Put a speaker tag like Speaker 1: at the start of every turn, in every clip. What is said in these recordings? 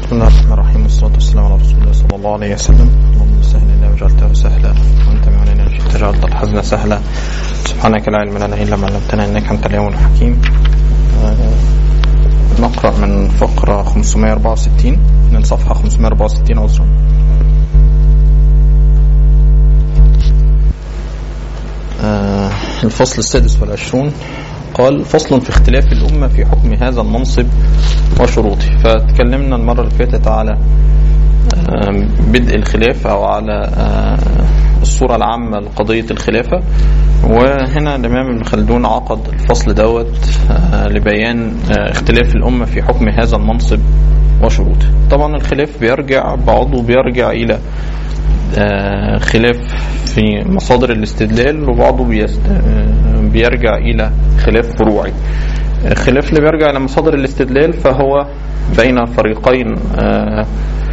Speaker 1: بسم الله الرحمن الرحيم والصلاة والسلام على رسول الله صلى الله عليه وسلم اللهم سهل لنا وجعلته سهلا وانت معنا ان شئت جعلت الحزن سهلا سبحانك لا علم لنا الا ما علمتنا انك انت اليوم الحكيم آه، نقرأ من فقرة 564 من صفحة 564 عذرا آه، الفصل السادس والعشرون قال فصل في اختلاف الأمة في حكم هذا المنصب وشروطه فتكلمنا المرة اللي فاتت على آه، بدء الخلاف أو على آه، الصورة العامة لقضية الخلافة وهنا الإمام ابن خلدون عقد الفصل دوت آه، لبيان آه، اختلاف الأمة في حكم هذا المنصب وشروطه طبعا الخلاف بيرجع بعضه بيرجع إلى آه، خلاف في مصادر الاستدلال وبعضه بيست... آه، بيرجع إلى خلاف فروعي الخلاف اللي بيرجع إلى مصادر الاستدلال فهو بين فريقين آه،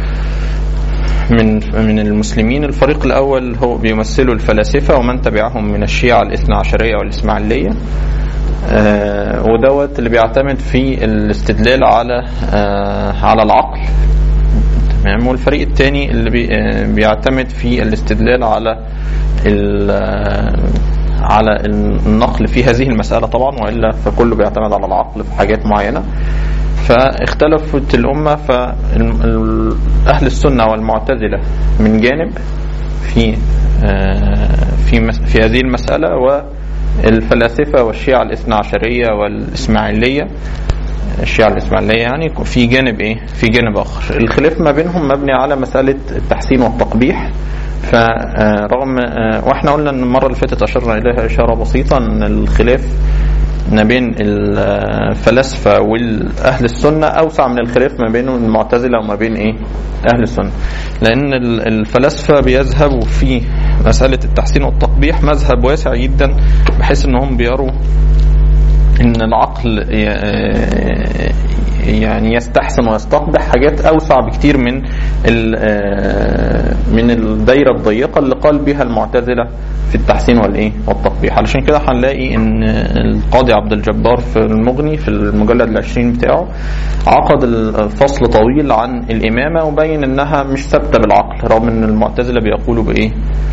Speaker 1: من من المسلمين الفريق الأول هو بيمثله الفلاسفة ومن تبعهم من الشيعة الاثنى عشرية والإسماعيلية آه، ودوت اللي بيعتمد في الاستدلال على آه، على العقل تمام والفريق الثاني اللي بي آه، بيعتمد في الاستدلال على ال- آه، على النقل في هذه المسألة طبعا وإلا فكله بيعتمد على العقل في حاجات معينة فاختلفت الأمة فأهل السنة والمعتزلة من جانب في آه، في مس- في هذه المسألة والفلاسفة والشيعة الاثنى عشرية والإسماعيلية الشيعة الإسماعيلية يعني في جانب إيه؟ في جانب آخر. الخلاف ما بينهم مبني على مسألة التحسين والتقبيح. فرغم واحنا قلنا ان المره اللي فاتت اشرنا اليها اشاره بسيطه ان الخلاف ما بين الفلاسفه والاهل السنه اوسع من الخلاف ما بين المعتزله وما بين ايه؟ اهل السنه. لان الفلاسفه بيذهبوا في مساله التحسين والتقبيح مذهب واسع جدا بحيث انهم بيروا ان العقل ي- يعني يستحسن ويستقبح حاجات اوسع بكتير من ال- من الدايره الضيقه اللي قال بها المعتزله في التحسين والايه والتقبيح علشان كده هنلاقي ان القاضي عبد الجبار في المغني في المجلد العشرين بتاعه عقد الفصل طويل عن الامامه وبين انها مش ثابته بالعقل رغم ان المعتزله بيقولوا بايه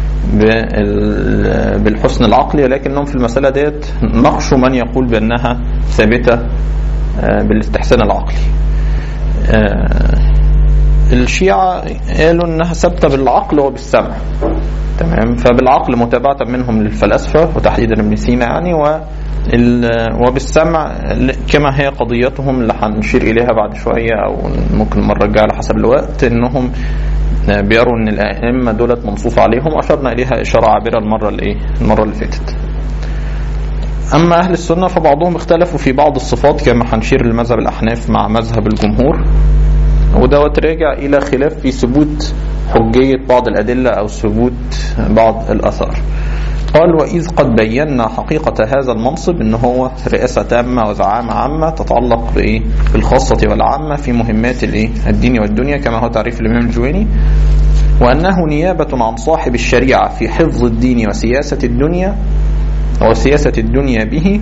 Speaker 1: بال- بالحسن العقلي ولكنهم في المسألة ديت نقشوا من يقول بأنها ثابتة آه، بالاستحسان العقلي آه، الشيعة قالوا أنها ثابتة بالعقل وبالسمع تمام فبالعقل متابعة منهم للفلاسفة وتحديدا ابن سينا يعني و ال- وبالسمع كما هي قضيتهم اللي هنشير اليها بعد شويه او ممكن المره الجايه على حسب الوقت انهم بيروا ان الائمه دولت منصوص عليهم اشرنا اليها اشاره عابره المره اللي ايه المره اللي فاتت اما اهل السنه فبعضهم اختلفوا في بعض الصفات كما هنشير لمذهب الاحناف مع مذهب الجمهور ودوت راجع الى خلاف في ثبوت حجيه بعض الادله او ثبوت بعض الاثار قال وإذ قد بينا حقيقة هذا المنصب إن هو رئاسة تامة وزعامة عامة تتعلق بإيه؟ بالخاصة والعامة في مهمات الإيه؟ الدين والدنيا كما هو تعريف الإمام الجويني وأنه نيابة عن صاحب الشريعة في حفظ الدين وسياسة الدنيا وسياسة الدنيا به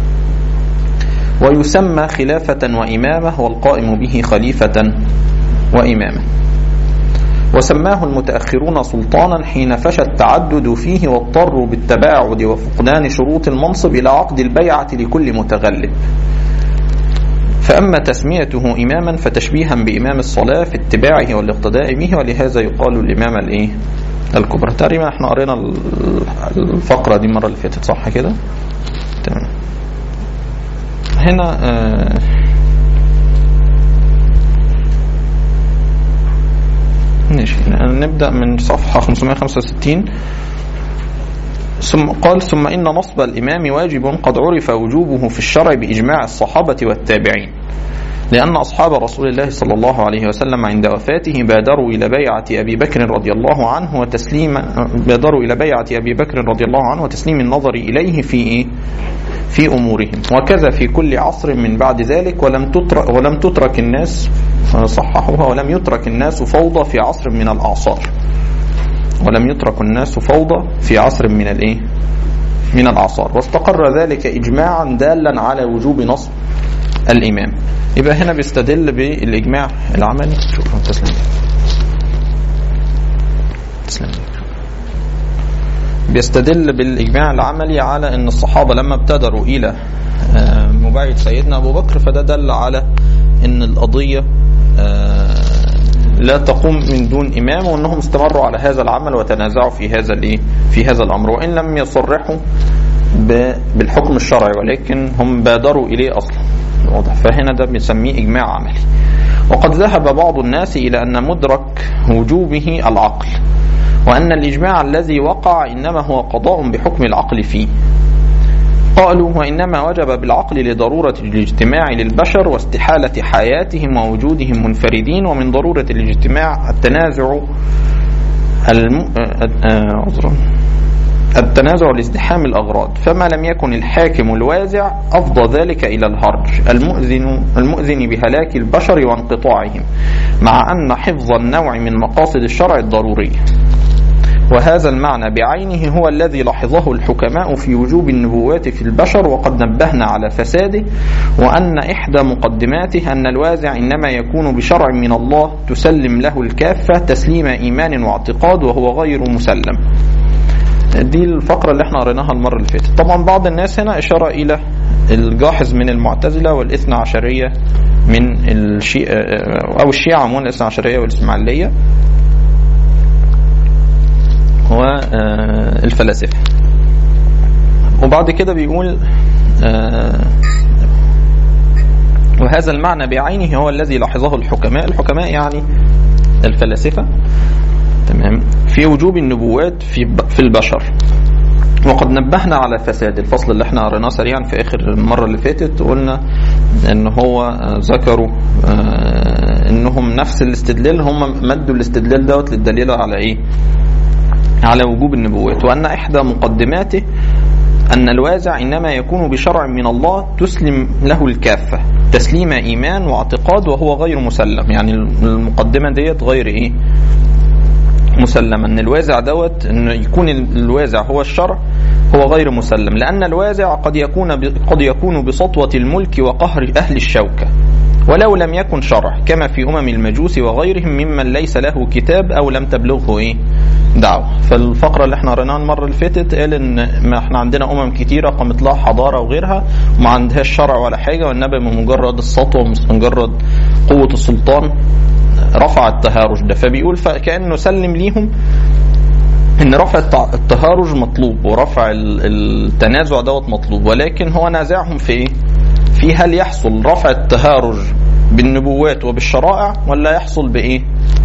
Speaker 1: ويسمى خلافة وإمامة والقائم به خليفة وإمامة وسماه المتأخرون سلطانا حين فشى التعدد فيه واضطروا بالتباعد وفقدان شروط المنصب إلى عقد البيعة لكل متغلب فأما تسميته إماما فتشبيها بإمام الصلاة في اتباعه والاقتداء به ولهذا يقال الإمامة الإيه؟ الكبرى تقريبا احنا قرينا ال- الفقرة دي المرة اللي فاتت صح كده؟ تمام هنا آه ماشي نبدأ من صفحة 565 ثم قال ثم إن نصب الإمام واجب قد عرف وجوبه في الشرع بإجماع الصحابة والتابعين لأن أصحاب رسول الله صلى الله عليه وسلم عند وفاته بادروا إلى بيعة أبي بكر رضي الله عنه وتسليم بادروا إلى بيعة أبي بكر رضي الله عنه وتسليم النظر إليه في إيه؟ في أمورهم وكذا في كل عصر من بعد ذلك ولم تترك ولم تترك الناس صححوها ولم يترك الناس فوضى في عصر من الأعصار ولم يترك الناس فوضى في عصر من الإيه؟ من الأعصار واستقر ذلك إجماعا دالا على وجوب نصب الإمام يبقى هنا بيستدل بالاجماع العملي شكرا تسلم تسلم بيستدل بالاجماع العملي على ان الصحابه لما ابتدروا الى آه، مبايعه سيدنا ابو بكر فده دل على ان القضيه آه، لا تقوم من دون امام وانهم استمروا على هذا العمل وتنازعوا في هذا الايه في هذا الامر وان لم يصرحوا ب- بالحكم الشرعي ولكن هم بادروا اليه اصلا واضح فهنا ده بنسميه اجماع عملي وقد ذهب بعض الناس الى ان مدرك وجوبه العقل وان الاجماع الذي وقع انما هو قضاء بحكم العقل فيه قالوا وإنما وجب بالعقل لضرورة الاجتماع للبشر واستحالة حياتهم ووجودهم منفردين ومن ضرورة الاجتماع التنازع الم... آه، آه، عذرا التنازع لازدحام الأغراض فما لم يكن الحاكم الوازع أفضى ذلك إلى الهرج المؤذن, المؤذن بهلاك البشر وانقطاعهم مع أن حفظ النوع من مقاصد الشرع الضرورية وهذا المعنى بعينه هو الذي لاحظه الحكماء في وجوب النبوات في البشر وقد نبهنا على فساده وأن إحدى مقدماته أن الوازع إنما يكون بشرع من الله تسلم له الكافة تسليم إيمان واعتقاد وهو غير مسلم دي الفقرة اللي احنا قريناها المرة اللي فاتت طبعا بعض الناس هنا إشارة إلى الجاحظ من المعتزلة والاثنى عشرية من الشيعة أو الشيعة عموما الاثنى عشرية والإسماعيلية والفلاسفة وبعد كده بيقول آه، وهذا المعنى بعينه هو الذي لاحظه الحكماء الحكماء يعني الفلاسفة تمام في وجوب النبوات في في البشر وقد نبهنا على فساد الفصل اللي احنا قريناه سريعا في اخر المره اللي فاتت قلنا ان هو آه، ذكروا آه، انهم نفس الاستدلال هم مدوا الاستدلال دوت للدليل على ايه؟ على وجوب النبوات وأن إحدى مقدماته أن الوازع إنما يكون بشرع من الله تسلم له الكافة تسليم إيمان واعتقاد وهو غير مسلم يعني المقدمة ديت غير إيه مسلما ان الوازع دوت انه يكون الوازع هو الشرع هو غير مسلم لان الوازع قد يكون قد يكون بسطوه الملك وقهر اهل الشوكه ولو لم يكن شرع كما في امم المجوس وغيرهم ممن ليس له كتاب او لم تبلغه ايه دعوه فالفقره اللي احنا قريناها المره اللي فاتت قال ان ما احنا عندنا امم كتيره قامت لها حضاره وغيرها وما عندهاش شرع ولا حاجه والنبي من مجرد السطوه ومجرد قوه السلطان رفع التهارج ده فبيقول فكانه سلم ليهم ان رفع التع- التهارج مطلوب ورفع ال- التنازع دوت مطلوب ولكن هو نازعهم في ايه؟ في هل يحصل رفع التهارج بالنبوات وبالشرائع ولا يحصل بايه؟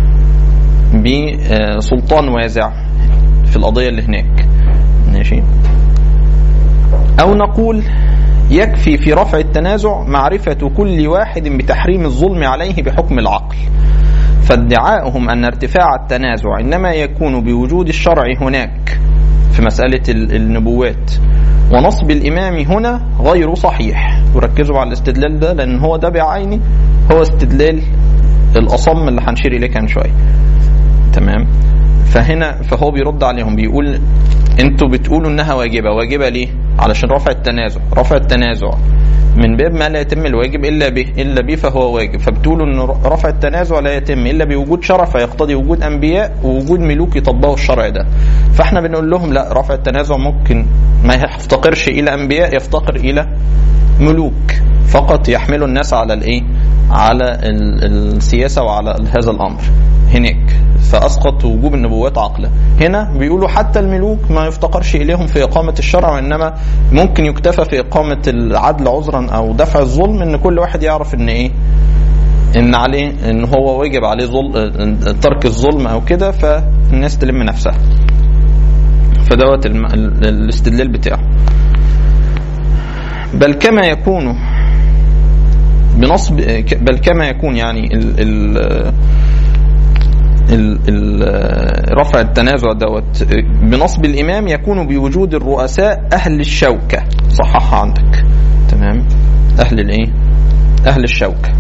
Speaker 1: بسلطان وازع في القضيه اللي هناك ماشي او نقول يكفي في رفع التنازع معرفه كل واحد بتحريم الظلم عليه بحكم العقل فادعاؤهم أن ارتفاع التنازع إنما يكون بوجود الشرع هناك في مسألة ال- النبوات ونصب الإمام هنا غير صحيح وركزوا على الاستدلال ده لأن هو ده بعينه هو استدلال الأصم اللي هنشير إليه كان شوية تمام فهنا فهو بيرد عليهم بيقول انتوا بتقولوا انها واجبه واجبه ليه علشان رفع التنازع رفع التنازع من باب ما لا يتم الواجب الا به الا به فهو واجب فبتقولوا ان رفع التنازع لا يتم الا بوجود شرع فيقتضي وجود انبياء ووجود ملوك يطبقوا الشرع ده فاحنا بنقول لهم لا رفع التنازع ممكن ما يفتقرش الى انبياء يفتقر الى ملوك فقط يحملوا الناس على الايه على ال- السياسه وعلى هذا الامر هناك فاسقط وجوب النبوات عقلا هنا بيقولوا حتى الملوك ما يفتقرش اليهم في اقامه الشرع وانما ممكن يكتفى في اقامه العدل عذرا او دفع الظلم ان كل واحد يعرف ان ايه ان عليه ان هو واجب عليه ظلم ترك الظلم او كده فالناس تلم نفسها فدوت الم- ال- الاستدلال بتاعه بل كما يكون بنصب بل كما يكون يعني ال ال ال ال رفع التنازع دوت بنصب الامام يكون بوجود الرؤساء اهل الشوكه صححها عندك تمام اهل الايه اهل الشوكه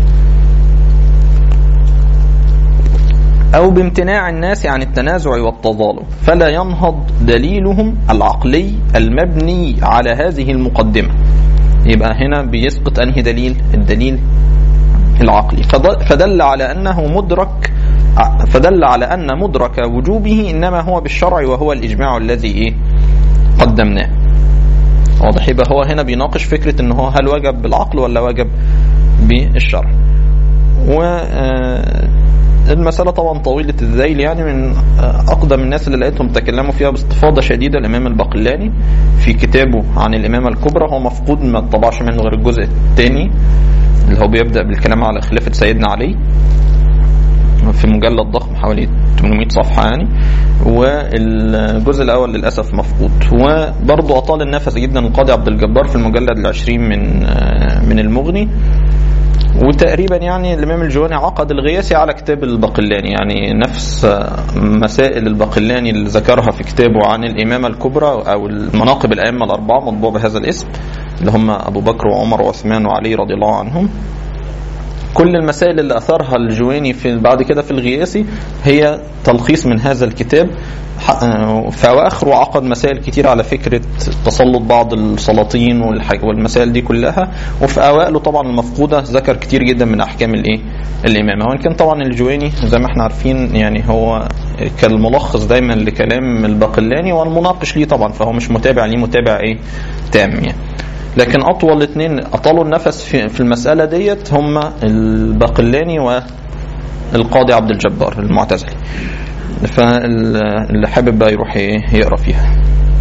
Speaker 1: أو بامتناع الناس عن التنازع والتظالم فلا ينهض دليلهم العقلي المبني على هذه المقدمة يبقى هنا بيسقط أنهي دليل الدليل العقلي فدل على أنه مدرك فدل على أن مدرك وجوبه إنما هو بالشرع وهو الإجماع الذي إيه قدمناه واضح يبقى هو هنا بيناقش فكرة ان هو هل وجب بالعقل ولا وجب بالشرع و المسألة طبعا طويلة الذيل يعني من أقدم الناس اللي لقيتهم تكلموا فيها باستفاضة شديدة الإمام الباقلاني في كتابه عن الإمامة الكبرى هو مفقود ما طبعش منه غير الجزء الثاني اللي هو بيبدأ بالكلام على خلافة سيدنا علي في مجلد ضخم حوالي 800 صفحة يعني والجزء الأول للأسف مفقود وبرضه أطال النفس جدا القاضي عبد الجبار في المجلد العشرين من من المغني وتقريبا يعني الامام الجواني عقد الغياسي على كتاب الباقلاني يعني نفس مسائل الباقلاني اللي ذكرها في كتابه عن الامامه الكبرى او المناقب الائمه الاربعه مطبوع بهذا الاسم اللي هم ابو بكر وعمر وعثمان وعلي رضي الله عنهم كل المسائل اللي اثرها الجويني في بعد كده في الغياسي هي تلخيص من هذا الكتاب في اواخره عقد مسائل كتير على فكره تسلط بعض السلاطين والمسائل دي كلها وفي اوائله طبعا المفقوده ذكر كتير جدا من احكام الايه الامامه وان كان طبعا الجويني زي ما احنا عارفين يعني هو كالملخص دايما لكلام الباقلاني والمناقش ليه طبعا فهو مش متابع ليه متابع ايه تام يعني لكن اطول اثنين اطالوا النفس في, في المساله ديت هم الباقلاني والقاضي عبد الجبار المعتزلي فاللي حابب بقى يروح يقرا فيها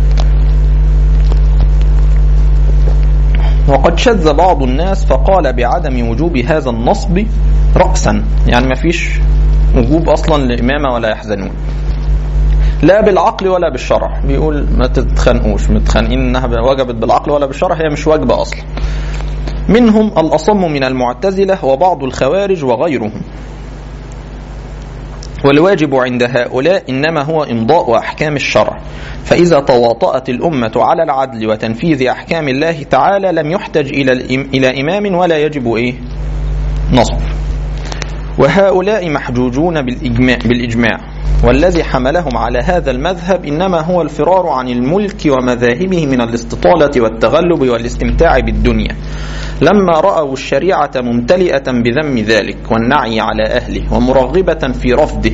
Speaker 1: وقد شذ بعض الناس فقال بعدم وجوب هذا النصب رأسا يعني ما فيش وجوب أصلا لإمامة ولا يحزنون لا بالعقل ولا بالشرع بيقول ما تتخانقوش متخانقين انها وجبت بالعقل ولا بالشرع هي مش واجبه اصلا منهم الاصم من المعتزله وبعض الخوارج وغيرهم والواجب عند هؤلاء انما هو امضاء احكام الشرع فاذا تواطات الامه على العدل وتنفيذ احكام الله تعالى لم يحتج الى الى امام ولا يجب ايه نصب وهؤلاء محجوجون بالاجماع بالاجماع والذي حملهم على هذا المذهب انما هو الفرار عن الملك ومذاهبه من الاستطاله والتغلب والاستمتاع بالدنيا لما راوا الشريعه ممتلئه بذم ذلك والنعي على اهله ومرغبه في رفضه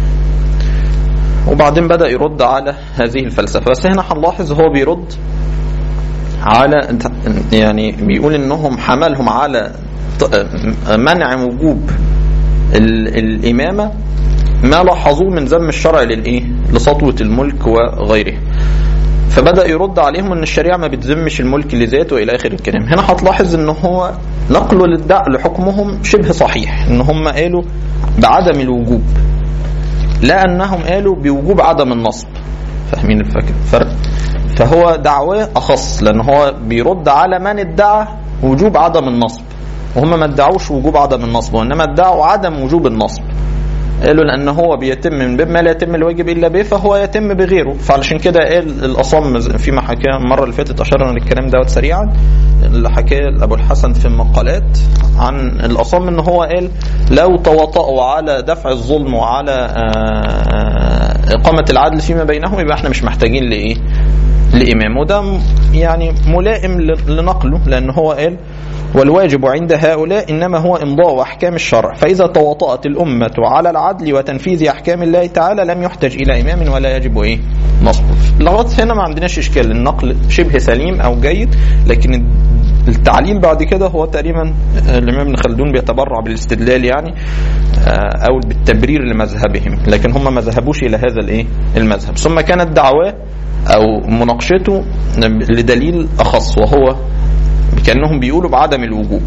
Speaker 1: وبعدين بدا يرد على هذه الفلسفه بس هنا هنلاحظ هو بيرد على يعني بيقول انهم حملهم على منع وجوب الامامه ما لاحظوه من ذم الشرع للايه؟ لسطوه الملك وغيره. فبدا يرد عليهم ان الشريعه ما بتذمش الملك لذاته الى اخر الكلام. هنا هتلاحظ ان هو نقله للدع لحكمهم شبه صحيح ان هم قالوا بعدم الوجوب. لا انهم قالوا بوجوب عدم النصب. فاهمين الفرق؟ فهو دعواه اخص لان هو بيرد على من ادعى وجوب عدم النصب. وهم ما ادعوش وجوب عدم النصب وانما ادعوا عدم وجوب النصب. قالوا لان هو بيتم من باب ما لا يتم الواجب الا به فهو يتم بغيره فعلشان كده قال الاصم فيما حكى المره اللي فاتت اشرنا للكلام دوت سريعا اللي حكاه ابو الحسن في المقالات عن الاصم ان هو قال لو تواطؤوا على دفع الظلم وعلى اقامه العدل فيما بينهم يبقى احنا مش محتاجين لايه؟ لامام وده يعني ملائم لنقله لان هو قال والواجب عند هؤلاء انما هو امضاء احكام الشرع فاذا تواطات الامه على العدل وتنفيذ احكام الله تعالى لم يحتج الى امام ولا يجب ايه نصبه لغايه هنا ما عندناش اشكال النقل شبه سليم او جيد لكن التعليل بعد كده هو تقريبا الامام ابن خلدون بيتبرع بالاستدلال يعني او بالتبرير لمذهبهم لكن هم ما ذهبوش الى هذا الايه المذهب ثم كانت دعواه او مناقشته لدليل اخص وهو كانهم بيقولوا بعدم الوجوب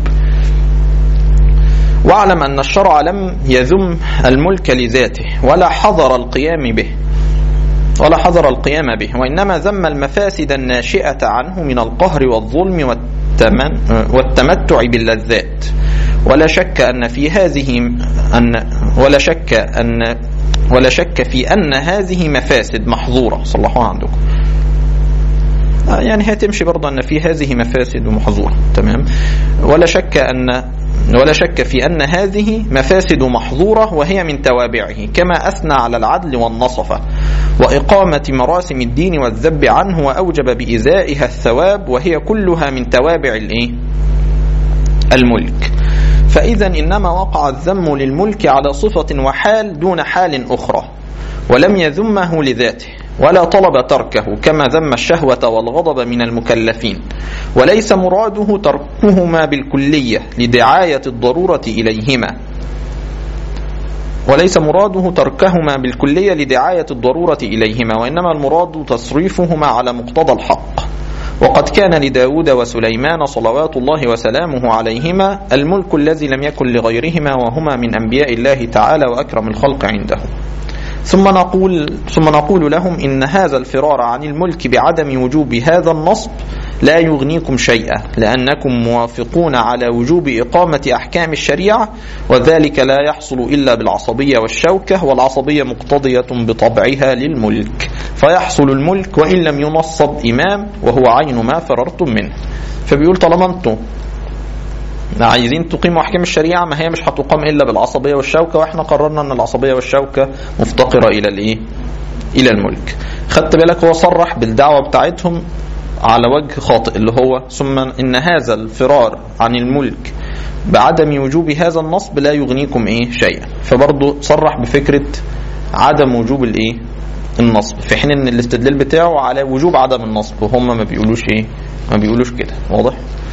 Speaker 1: واعلم ان الشرع لم يذم الملك لذاته ولا حظر القيام به ولا حظر القيام به وانما ذم المفاسد الناشئه عنه من القهر والظلم والتمن والتمتع باللذات ولا شك ان في هذه ان ولا شك ان ولا شك في ان هذه مفاسد محظوره صلحوها عندكم يعني هي تمشي برضه ان في هذه مفاسد محظوره تمام ولا شك ان ولا شك في ان هذه مفاسد محظوره وهي من توابعه كما اثنى على العدل والنصفه واقامه مراسم الدين والذب عنه واوجب بازائها الثواب وهي كلها من توابع الايه؟ الملك فإذا إنما وقع الذم للملك على صفة وحال دون حال أخرى ولم يذمه لذاته ولا طلب تركه كما ذم الشهوة والغضب من المكلفين وليس مراده تركهما بالكلية لدعاية الضرورة إليهما وليس مراده تركهما بالكلية لدعاية الضرورة إليهما وإنما المراد تصريفهما على مقتضى الحق وقد كان لداود وسليمان صلوات الله وسلامه عليهما الملك الذي لم يكن لغيرهما وهما من أنبياء الله تعالى وأكرم الخلق عنده ثم نقول ثم نقول لهم ان هذا الفرار عن الملك بعدم وجوب هذا النصب لا يغنيكم شيئا لانكم موافقون على وجوب اقامه احكام الشريعه وذلك لا يحصل الا بالعصبيه والشوكه والعصبيه مقتضيه بطبعها للملك فيحصل الملك وان لم ينصب امام وهو عين ما فررتم منه فبيقول طالما انتم عايزين تقيموا احكام الشريعه ما هي مش هتقام الا بالعصبيه والشوكه واحنا قررنا ان العصبيه والشوكه مفتقره الى الايه؟ الى الملك. خدت بالك هو صرح بالدعوه بتاعتهم على وجه خاطئ اللي هو ثم ان هذا الفرار عن الملك بعدم وجوب هذا النصب لا يغنيكم ايه شيئا فبرضه صرح بفكره عدم وجوب الايه النصب في حين ان الاستدلال بتاعه على وجوب عدم النصب وهم ما بيقولوش ايه ما بيقولوش كده واضح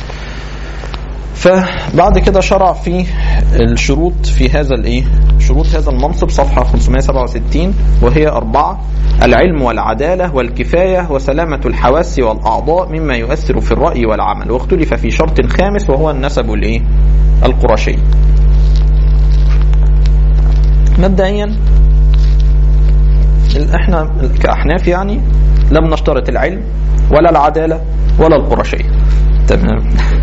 Speaker 1: فبعد كده شرع في الشروط في هذا الايه شروط هذا المنصب صفحه 567 وهي اربعه العلم والعداله والكفايه وسلامه الحواس والاعضاء مما يؤثر في الراي والعمل واختلف في شرط خامس وهو النسب الايه القرشي مبدئيا احنا كاحناف يعني لم نشترط العلم ولا العداله ولا القرشيه تمام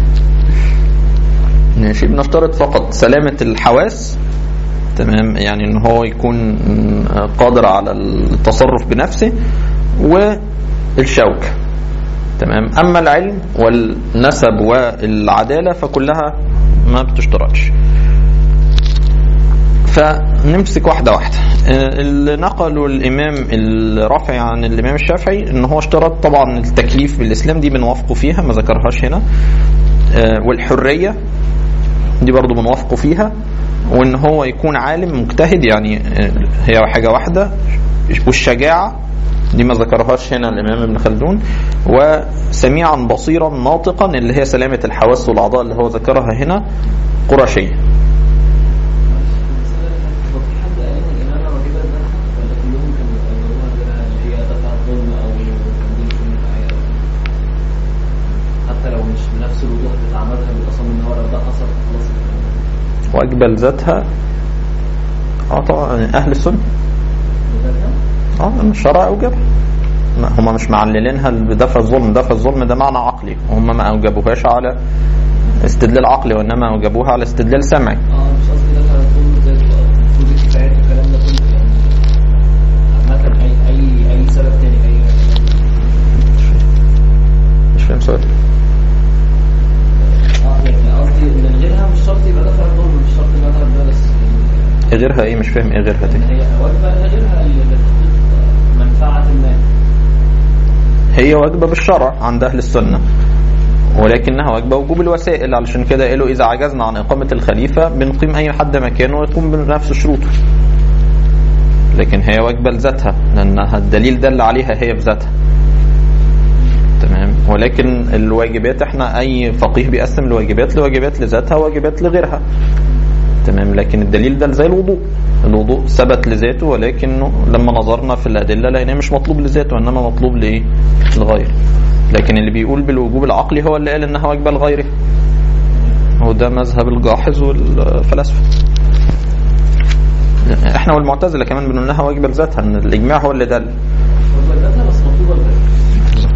Speaker 1: ماشي بنفترض فقط سلامة الحواس تمام يعني ان هو يكون قادر على التصرف بنفسه والشوكة تمام اما العلم والنسب والعدالة فكلها ما بتشترطش فنمسك واحدة واحدة اللي نقلوا الإمام الرافعي عن الإمام الشافعي إن هو اشترط طبعا التكليف بالإسلام دي بنوافقه فيها ما ذكرهاش هنا والحرية دي برضو بنوافقه فيها وان هو يكون عالم مجتهد يعني هي حاجه واحده والشجاعه دي ما ذكرهاش هنا الامام ابن خلدون وسميعا بصيرا ناطقا اللي هي سلامه الحواس والاعضاء اللي هو ذكرها هنا قرشيه واجبل ذاتها اه طبعا اهل السنه اه الشرع اوجبها هم مش معللينها بدفع الظلم دفع الظلم ده معنى عقلي وهم ما اوجبوهاش على استدلال عقلي وانما اوجبوها على استدلال سمعي
Speaker 2: اه مش قصدي دفع الظلم زي المفروض الكفايات والكلام ده كله يعني عامة اي اي اي سبب تاني اي
Speaker 1: مش فاهم سؤال
Speaker 2: اه يعني قصدي من غيرها مش شرط يبقى دفع الظلم مش شرط المذهب ده بس
Speaker 1: غيرها ايه مش فاهم ايه غيرها
Speaker 2: ان
Speaker 1: دي
Speaker 2: هي واجبه غيرها لتحقيق منفعه ما
Speaker 1: هي واجبه بالشرع عند اهل السنه ولكنها واجبه وجوب الوسائل علشان كده قالوا اذا عجزنا عن اقامه الخليفه بنقيم اي حد مكانه ويقوم بنفس شروطه لكن هي واجبه لذاتها لانها الدليل دل عليها هي بذاتها تمام ولكن الواجبات احنا اي فقيه بيقسم الواجبات لواجبات لذاتها وواجبات لغيرها تمام لكن الدليل ده زي الوضوء الوضوء ثبت لذاته ولكنه لما نظرنا في الادله لقيناه مش مطلوب لذاته انما مطلوب لايه؟ لغيره لكن اللي بيقول بالوجوب العقلي هو اللي قال انها واجبه لغيره هو ده مذهب الجاحظ والفلاسفه احنا والمعتزله كمان بنقول انها واجبه لذاتها ان الاجماع هو اللي دل
Speaker 2: واجبه ذاتها بس مطلوبه لغيرها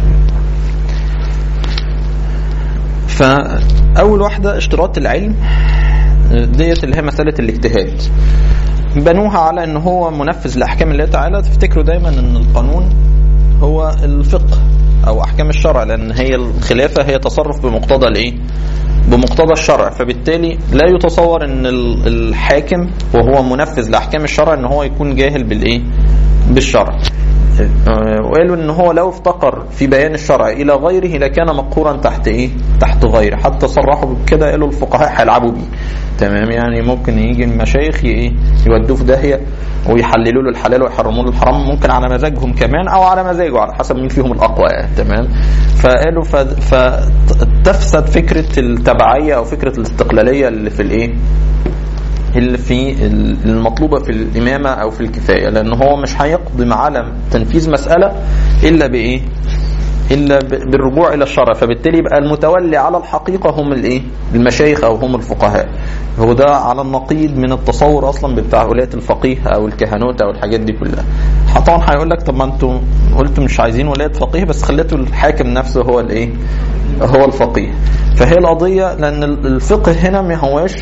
Speaker 1: فاول واحده اشتراط العلم ديت اللي هي مساله الاجتهاد بنوها على ان هو منفذ لاحكام الله تعالى تفتكروا دايما ان القانون هو الفقه او احكام الشرع لان هي الخلافه هي تصرف بمقتضى الايه بمقتضى الشرع فبالتالي لا يتصور ان ال- الحاكم وهو منفذ لاحكام الشرع ان هو يكون جاهل بالايه بالشرع آه، وقالوا ان هو لو افتقر في بيان الشرع الى غيره لكان مقهورا تحت ايه تحت غيره حتى صرحوا بكده قالوا الفقهاء هيلعبوا بيه تمام يعني ممكن يجي المشايخ ي- ايه يودوه في داهيه ويحللوا له الحلال ويحرموا له الحرام ممكن على مزاجهم كمان او على مزاجه على حسب مين فيهم الاقوى يعني تمام فقالوا ف- فتفسد فكره التبعيه او فكره الاستقلاليه اللي في الايه اللي في المطلوبه في الامامه او في الكفايه لان هو مش هيقدم على تنفيذ مساله الا بايه؟ الا ب- بالرجوع الى الشرع فبالتالي يبقى المتولي على الحقيقه هم الايه؟ المشايخ او هم الفقهاء. هو ده على النقيض من التصور اصلا بتاع ولايه الفقيه او الكهنوت او الحاجات دي كلها. طبعا هيقول لك طب ما انتوا قلتوا مش عايزين ولايه فقيه بس خليتوا الحاكم نفسه هو الايه؟ هو الفقيه. فهي القضيه لان الفقه هنا ما هواش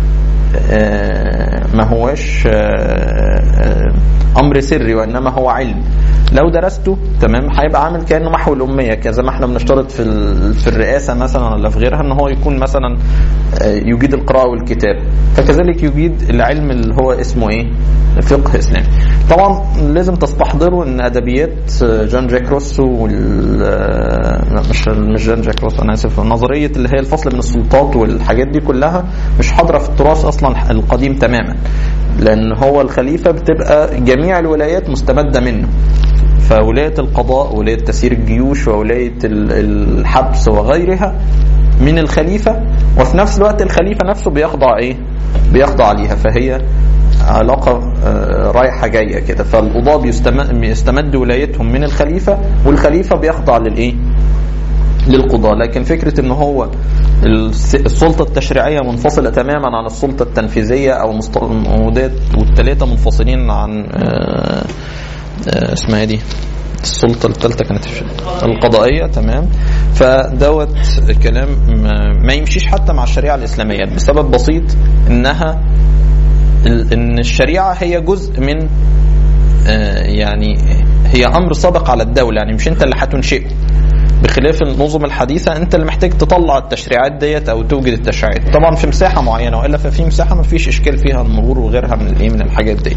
Speaker 1: آه، ما هوش آه، آه، امر سري وانما هو علم لو درسته تمام هيبقى عامل كانه محو الاميه كذا ما احنا بنشترط في ال- في الرئاسه مثلا ولا في غيرها ان هو يكون مثلا آه، يجيد القراءه والكتاب فكذلك يجيد العلم اللي هو اسمه ايه فقه اسلامي طبعا لازم تستحضروا ان ادبيات آه، جان جاك روسو وال آه، لا، مش مش جان جاك روسو انا اسف نظريه اللي هي الفصل بين السلطات والحاجات دي كلها مش حاضره في التراث اصلا القديم تماما لان هو الخليفه بتبقى جميع الولايات مستمده منه فولايه القضاء ولايه تسيير الجيوش وولايه ال- الحبس وغيرها من الخليفه وفي نفس الوقت الخليفه نفسه بيخضع ايه؟ بيخضع ليها فهي علاقه آه، رايحه جايه كده فالقضاه بيستم- بيستمد ولايتهم من الخليفه والخليفه بيخضع للايه؟ للقضاء لكن فكرة ان هو الس- السلطة التشريعية منفصلة تماما عن السلطة التنفيذية او مست- وديت والتلاتة منفصلين عن آه، آه، اسمها ايه دي السلطة الثالثة كانت في- القضائية تمام فدوت كلام ما- ما يمشيش حتى مع الشريعة الإسلامية بسبب بسيط إنها ال- إن الشريعة هي جزء من آه، يعني هي أمر سابق على الدولة يعني مش أنت اللي هتنشئه بخلاف النظم الحديثه انت اللي محتاج تطلع التشريعات ديت او توجد التشريعات طبعا في مساحه معينه والا ففي مساحه ما فيش اشكال فيها المرور وغيرها من الايه من الحاجات دي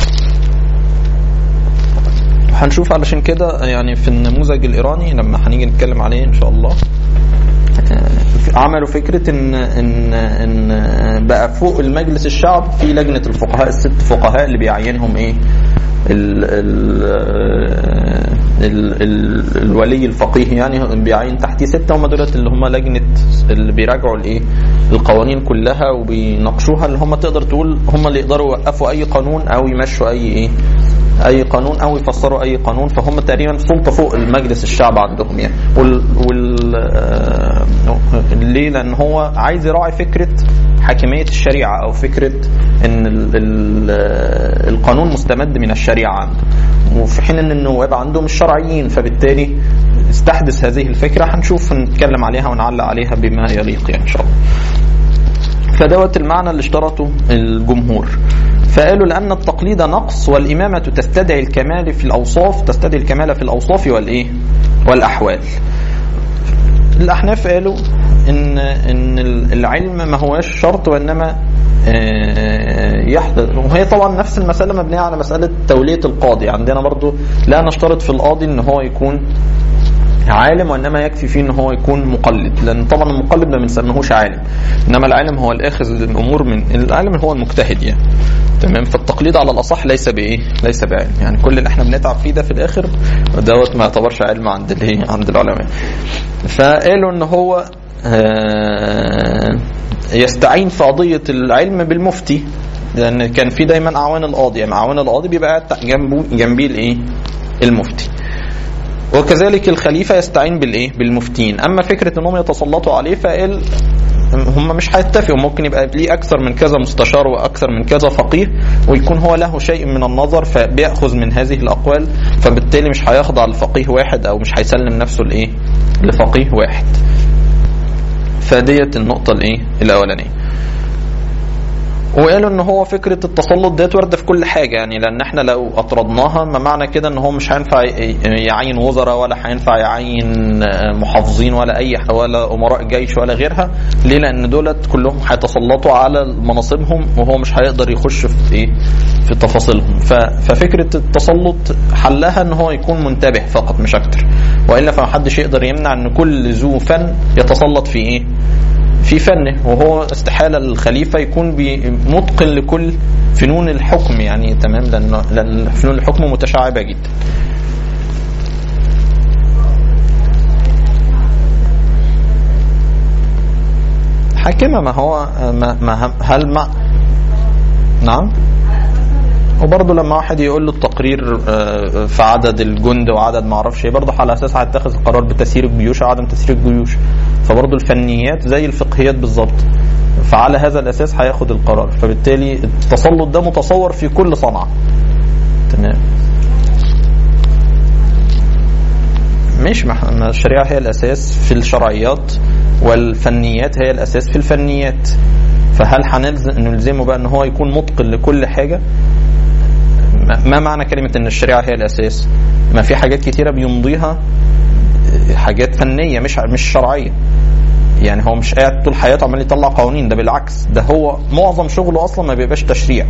Speaker 1: هنشوف علشان كده يعني في النموذج الايراني لما هنيجي نتكلم عليه ان شاء الله آه، عملوا فكره ان ان ان بقى فوق المجلس الشعب في لجنه الفقهاء الست فقهاء اللي بيعينهم ايه ال ال ال ال الولي الفقيه يعني بيعين تحتيه ستة هم دولت اللي هم لجنة اللي بيراجعوا الايه القوانين كلها وبيناقشوها اللي هم تقدر تقول هم اللي يقدروا يوقفوا اي قانون او يمشوا اي ايه اي قانون او يفسروا اي قانون فهم تقريبا سلطه فوق المجلس الشعب عندهم يعني وال, وال آه، ليه لان هو عايز يراعي فكره حاكميه الشريعه او فكره ان ال ال آه، القانون مستمد من الشريعه عنده وفي حين ان النواب عندهم الشرعيين فبالتالي استحدث هذه الفكره هنشوف نتكلم عليها ونعلق عليها بما يليق يعني ان شاء الله فدوت المعنى اللي اشترطه الجمهور فقالوا لأن التقليد نقص والإمامة تستدعي الكمال في الأوصاف تستدعي الكمال في الأوصاف والإيه والأحوال الأحناف قالوا إن إن العلم ما هواش شرط وإنما آه، يحدث وهي طبعا نفس المسألة مبنية على مسألة تولية القاضي عندنا برضو لا نشترط في القاضي إن هو يكون عالم وانما يكفي فيه ان هو يكون مقلد لان طبعا المقلد ما بنسميهوش عالم انما العالم هو الاخذ للامور من العالم هو المجتهد يعني تمام فالتقليد على الاصح ليس بايه ليس بعلم يعني كل اللي احنا بنتعب فيه ده في الاخر دوت ما يعتبرش علم عند الايه عند العلماء فقالوا ان هو آه، يستعين في قضيه العلم بالمفتي لان كان في دايما اعوان القاضي يعني اعوان القاضي بيبقى قاعد جنبه جنبيه الايه المفتي وكذلك الخليفه يستعين بالايه بالمفتين اما فكره انهم يتسلطوا عليه فقال هم مش هيتفقوا ممكن يبقى ليه اكثر من كذا مستشار واكثر من كذا فقيه ويكون هو له شيء من النظر فبياخذ من هذه الاقوال فبالتالي مش هيخضع لفقيه واحد او مش هيسلم نفسه لايه لفقيه واحد فديت النقطه الايه الاولانيه وقالوا ان هو فكره التسلط ديت وارده في كل حاجه يعني لان احنا لو اطردناها ما معنى كده ان هو مش هينفع ي- يعين وزراء ولا هينفع يعين محافظين ولا اي ح- ولا امراء جيش ولا غيرها ليه لان دولت كلهم هيتسلطوا على مناصبهم وهو مش هيقدر يخش في ايه في تفاصيلهم ف- ففكره التسلط حلها ان هو يكون منتبه فقط مش اكتر والا فمحدش يقدر يمنع ان كل ذو فن يتسلط في ايه في فنه وهو استحالة الخليفة يكون بي- متقن لكل فنون الحكم يعني تمام لأن لأن فنون الحكم متشعبة جدا حاكمة ما هو ما, ما هل ما نعم وبرضه لما واحد يقول له التقرير آه، في عدد الجند وعدد ما اعرفش ايه برضه على اساس هيتخذ قرار بتسيير الجيوش او عدم تسيير الجيوش فبرضه الفنيات زي الفقهيات بالظبط فعلى هذا الاساس هياخد القرار فبالتالي التسلط ده متصور في كل صنعه تمام مش ما إحنا- ما الشريعه هي الاساس في الشرعيات والفنيات هي الاساس في الفنيات فهل هنلزم نلزمه بقى ان هو يكون متقن لكل حاجه ما- ما معنى كلمه ان الشريعه هي الاساس ما في حاجات كتيره بيمضيها حاجات فنيه مش مش شرعيه يعني هو مش قاعد طول حياته عمال يطلع قوانين ده بالعكس ده هو معظم شغله اصلا ما بيبقاش تشريع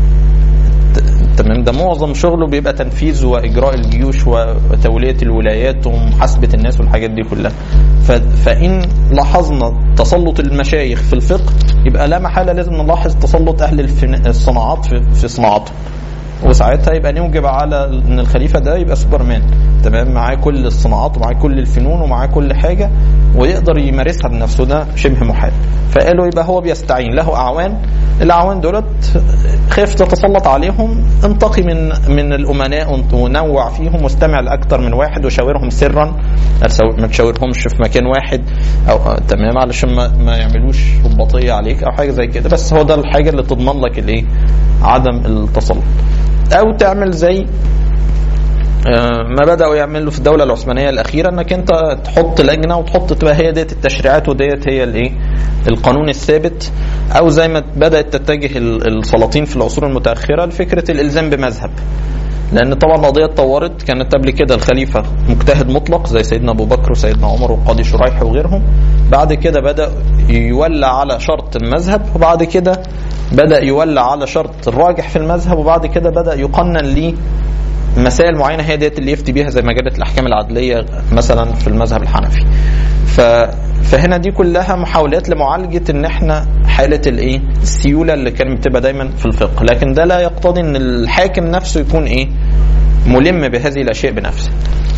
Speaker 1: ت- تمام ده معظم شغله بيبقى تنفيذ واجراء الجيوش وتوليه الولايات ومحاسبه الناس والحاجات دي كلها ف- فان لاحظنا تسلط المشايخ في الفقه يبقى لا محاله لازم نلاحظ تسلط اهل الفن- الصناعات في, في صناعتهم وساعتها يبقى نوجب على ان الخليفه ده يبقى سوبرمان تمام معاه كل الصناعات ومعاه كل الفنون ومعاه كل حاجه ويقدر يمارسها بنفسه ده شبه محال فقالوا يبقى هو بيستعين له اعوان الاعوان دولت خاف تتسلط عليهم انتقي من من الامناء ونوع فيهم واستمع لاكثر من واحد وشاورهم سرا ما تشاورهمش في مكان واحد او آه، تمام علشان ما, ما يعملوش رباطيه عليك او حاجه زي كده بس هو ده الحاجه اللي تضمن لك الايه عدم التسلط او تعمل زي آه، ما بداوا يعملوا في الدوله العثمانيه الاخيره انك انت تحط لجنه وتحط تبقى هي ديت التشريعات وديت هي الايه القانون الثابت او زي ما بدات تتجه ال- السلاطين في العصور المتاخره لفكره الالزام بمذهب لان طبعا القضيه اتطورت كانت قبل كده الخليفه مجتهد مطلق زي سيدنا ابو بكر وسيدنا عمر والقاضي شريح وغيرهم بعد كده بدا يولى على شرط المذهب وبعد كده بدا يولى على شرط الراجح في المذهب وبعد كده بدا يقنن ليه مسائل معينه هي ديت اللي يفتي بيها زي مجله الاحكام العدليه مثلا في المذهب الحنفي ف فهنا دي كلها محاولات لمعالجه ان احنا حاله الايه السيوله اللي كانت بتبقى دايما في الفقه لكن ده لا يقتضي ان الحاكم نفسه يكون ايه ملم بهذه الاشياء بنفسه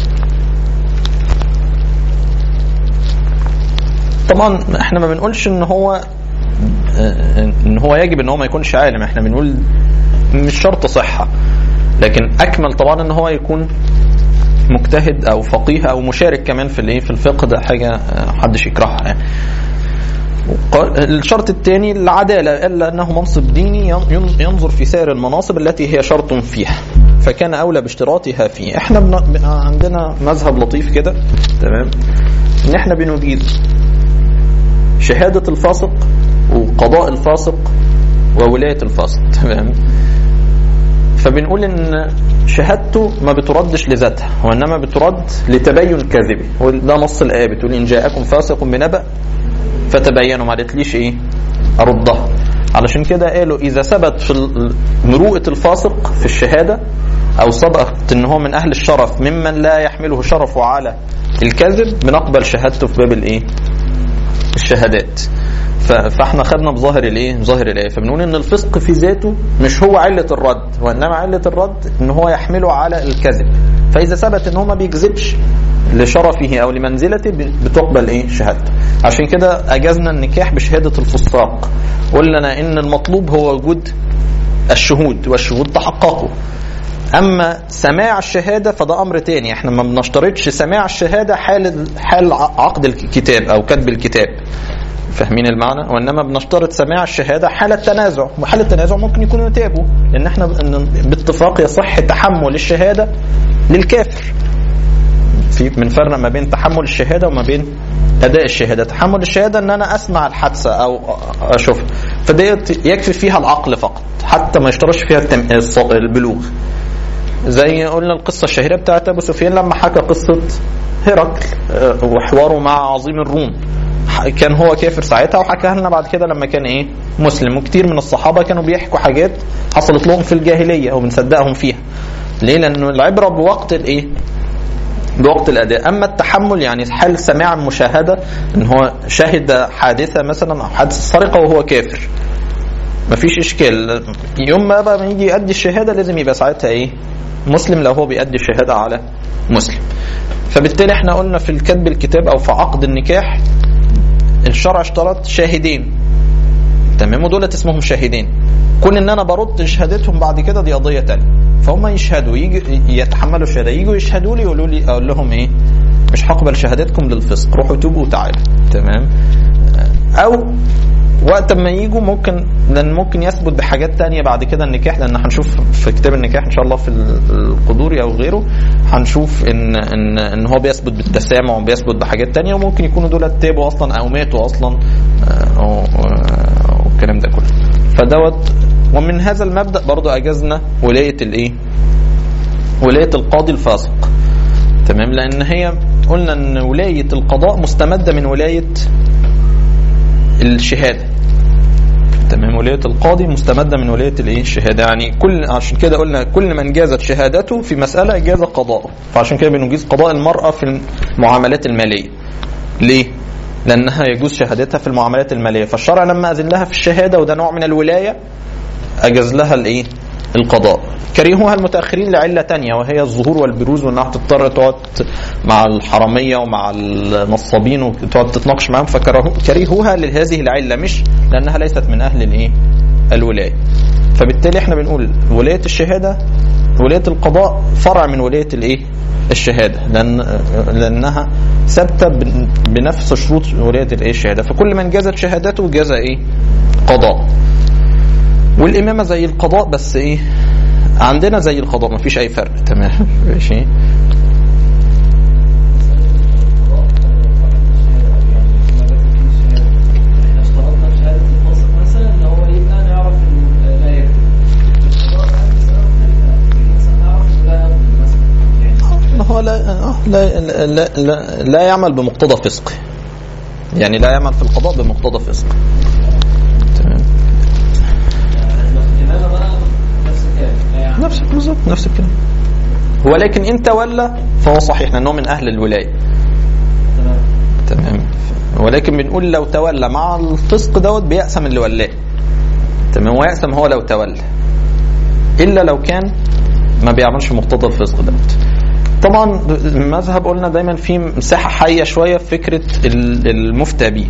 Speaker 1: طبعا احنا ما بنقولش ان هو ان هو يجب ان هو ما يكونش عالم احنا بنقول مش شرط صحه لكن اكمل طبعا ان هو يكون مجتهد او فقيه او مشارك كمان في الايه في الفقه ده حاجه محدش يكرهها يعني وقال- الشرط الثاني العداله الا انه منصب ديني ين- ينظر في سائر المناصب التي هي شرط فيها فكان اولى باشتراطها فيه احنا بن... بن- عندنا مذهب لطيف كده تمام ان احنا بنجيز شهاده الفاسق وقضاء الفاسق وولايه الفاسق تمام فبنقول ان شهادته ما بتردش لذاتها وانما بترد لتبين كذبه وده نص الايه بتقول ان جاءكم فاسق بنبأ فتبينوا ما قالتليش ايه اردها علشان كده قالوا اذا ثبت في ال- مروءه الفاسق في الشهاده او صدقت ان هو من اهل الشرف ممن لا يحمله شرفه على الكذب بنقبل شهادته في باب الايه الشهادات ف- فاحنا خدنا بظاهر الايه بظاهر الايه فبنقول ان الفسق في ذاته مش هو عله الرد وانما عله الرد ان هو يحمله على الكذب فاذا ثبت ان هو ما بيكذبش لشرفه او لمنزلته ب- بتقبل ايه شهادته عشان كده اجزنا النكاح بشهاده الفساق قلنا ان المطلوب هو وجود الشهود والشهود تحققوا اما سماع الشهاده فده امر تاني احنا ما بنشترطش سماع الشهاده حال حال عقد الكتاب او كتب الكتاب فاهمين المعنى وانما بنشترط سماع الشهاده حال التنازع وحال التنازع ممكن يكونوا يتابوا لان احنا ب- إن باتفاق يصح تحمل الشهاده للكافر في بنفرق ما بين تحمل الشهاده وما بين اداء الشهاده تحمل الشهاده ان انا اسمع الحادثه او اشوفها فديت يكفي فيها العقل فقط حتى ما يشترطش فيها التم... الص- البلوغ زي قلنا القصه الشهيره بتاعت ابو سفيان لما حكى قصه هرقل آه، وحواره مع عظيم الروم ح- كان هو كافر ساعتها وحكاها لنا بعد كده لما كان ايه مسلم وكتير من الصحابه كانوا بيحكوا حاجات حصلت لهم في الجاهليه وبنصدقهم فيها ليه لانه العبره بوقت الايه بوقت الاداء اما التحمل يعني حال سماع المشاهده ان هو شهد حادثه مثلا او حادث سرقه وهو كافر مفيش اشكال يوم ما بقى ما يجي يؤدي الشهاده لازم يبقى ساعتها ايه مسلم لو هو بيؤدي الشهاده على مسلم فبالتالي احنا قلنا في الكتب الكتاب او في عقد النكاح الشرع اشترط شاهدين تمام ودول اسمهم شاهدين كون ان انا برد شهادتهم بعد كده دي قضيه تانية فهم يشهدوا يجي يتحملوا الشهاده يجوا يشهدوا لي يقولوا لي اقول لهم ايه مش هقبل شهادتكم للفسق روحوا توبوا وتعالوا تمام او وقت ما يجوا ممكن لان ممكن يثبت بحاجات تانية بعد كده النكاح لان هنشوف في كتاب النكاح ان شاء الله في القدوري او غيره هنشوف ان ان ان هو بيثبت بالتسامع وبيثبت بحاجات تانية وممكن يكونوا دول تابوا اصلا او ماتوا اصلا آه، أو- أو- والكلام ده كله فدوت ومن هذا المبدا برضو اجزنا ولايه الايه ولايه القاضي الفاسق تمام لان هي قلنا ان ولايه القضاء مستمده من ولايه الشهاده تمام ولايه القاضي مستمده من ولايه الايه الشهاده يعني كل عشان كده قلنا كل من جازت شهادته في مساله جاز قضاؤه فعشان كده بنجيز قضاء المراه في المعاملات الماليه ليه لانها يجوز شهادتها في المعاملات الماليه فالشرع لما اذن لها في الشهاده وده نوع من الولايه اجاز لها الايه القضاء كرهوها المتاخرين لعله تانية وهي الظهور والبروز وانها تضطر تقعد مع الحراميه ومع النصابين وتقعد تتناقش معاهم فكرهوها لهذه العله مش لانها ليست من اهل الايه الولايه فبالتالي احنا بنقول ولايه الشهاده ولايه القضاء فرع من ولايه الايه الشهاده لان لانها ثابته بن- بنفس شروط ولايه الايه الشهاده فكل من جازت شهادته جاز ايه قضاء والإمامة زي القضاء بس إيه عندنا زي القضاء مفيش أي فرق تمام ماشي
Speaker 2: احنا اشترطنا شهادة الفاسق مثلا ان هو يبقى نعرف انه لا يكذب. القضاء بقى مسألة مختلفة. مثلا نعرف انه لا يكذب مثلا. يعني
Speaker 1: هو لا آه، لا لا لا, لا يعمل بمقتضى فسقه يعني لا يعمل في القضاء بمقتضى فسقه تمام
Speaker 2: الإمامة بقى نفس الكلام. لا يعني
Speaker 1: نفس بالظبط نفس الكلام ولكن ان تولى فهو صحيح لانه من اهل الولايه
Speaker 2: تمام.
Speaker 1: تمام ولكن بنقول لو تولى مع الفسق دوت بيأسم اللي ولاه تمام ويأسم هو لو تولى الا لو كان ما بيعملش مقتضى الفسق دوت طبعا المذهب قلنا دايما في مساحه حيه شويه في فكره ال- المفتى بيه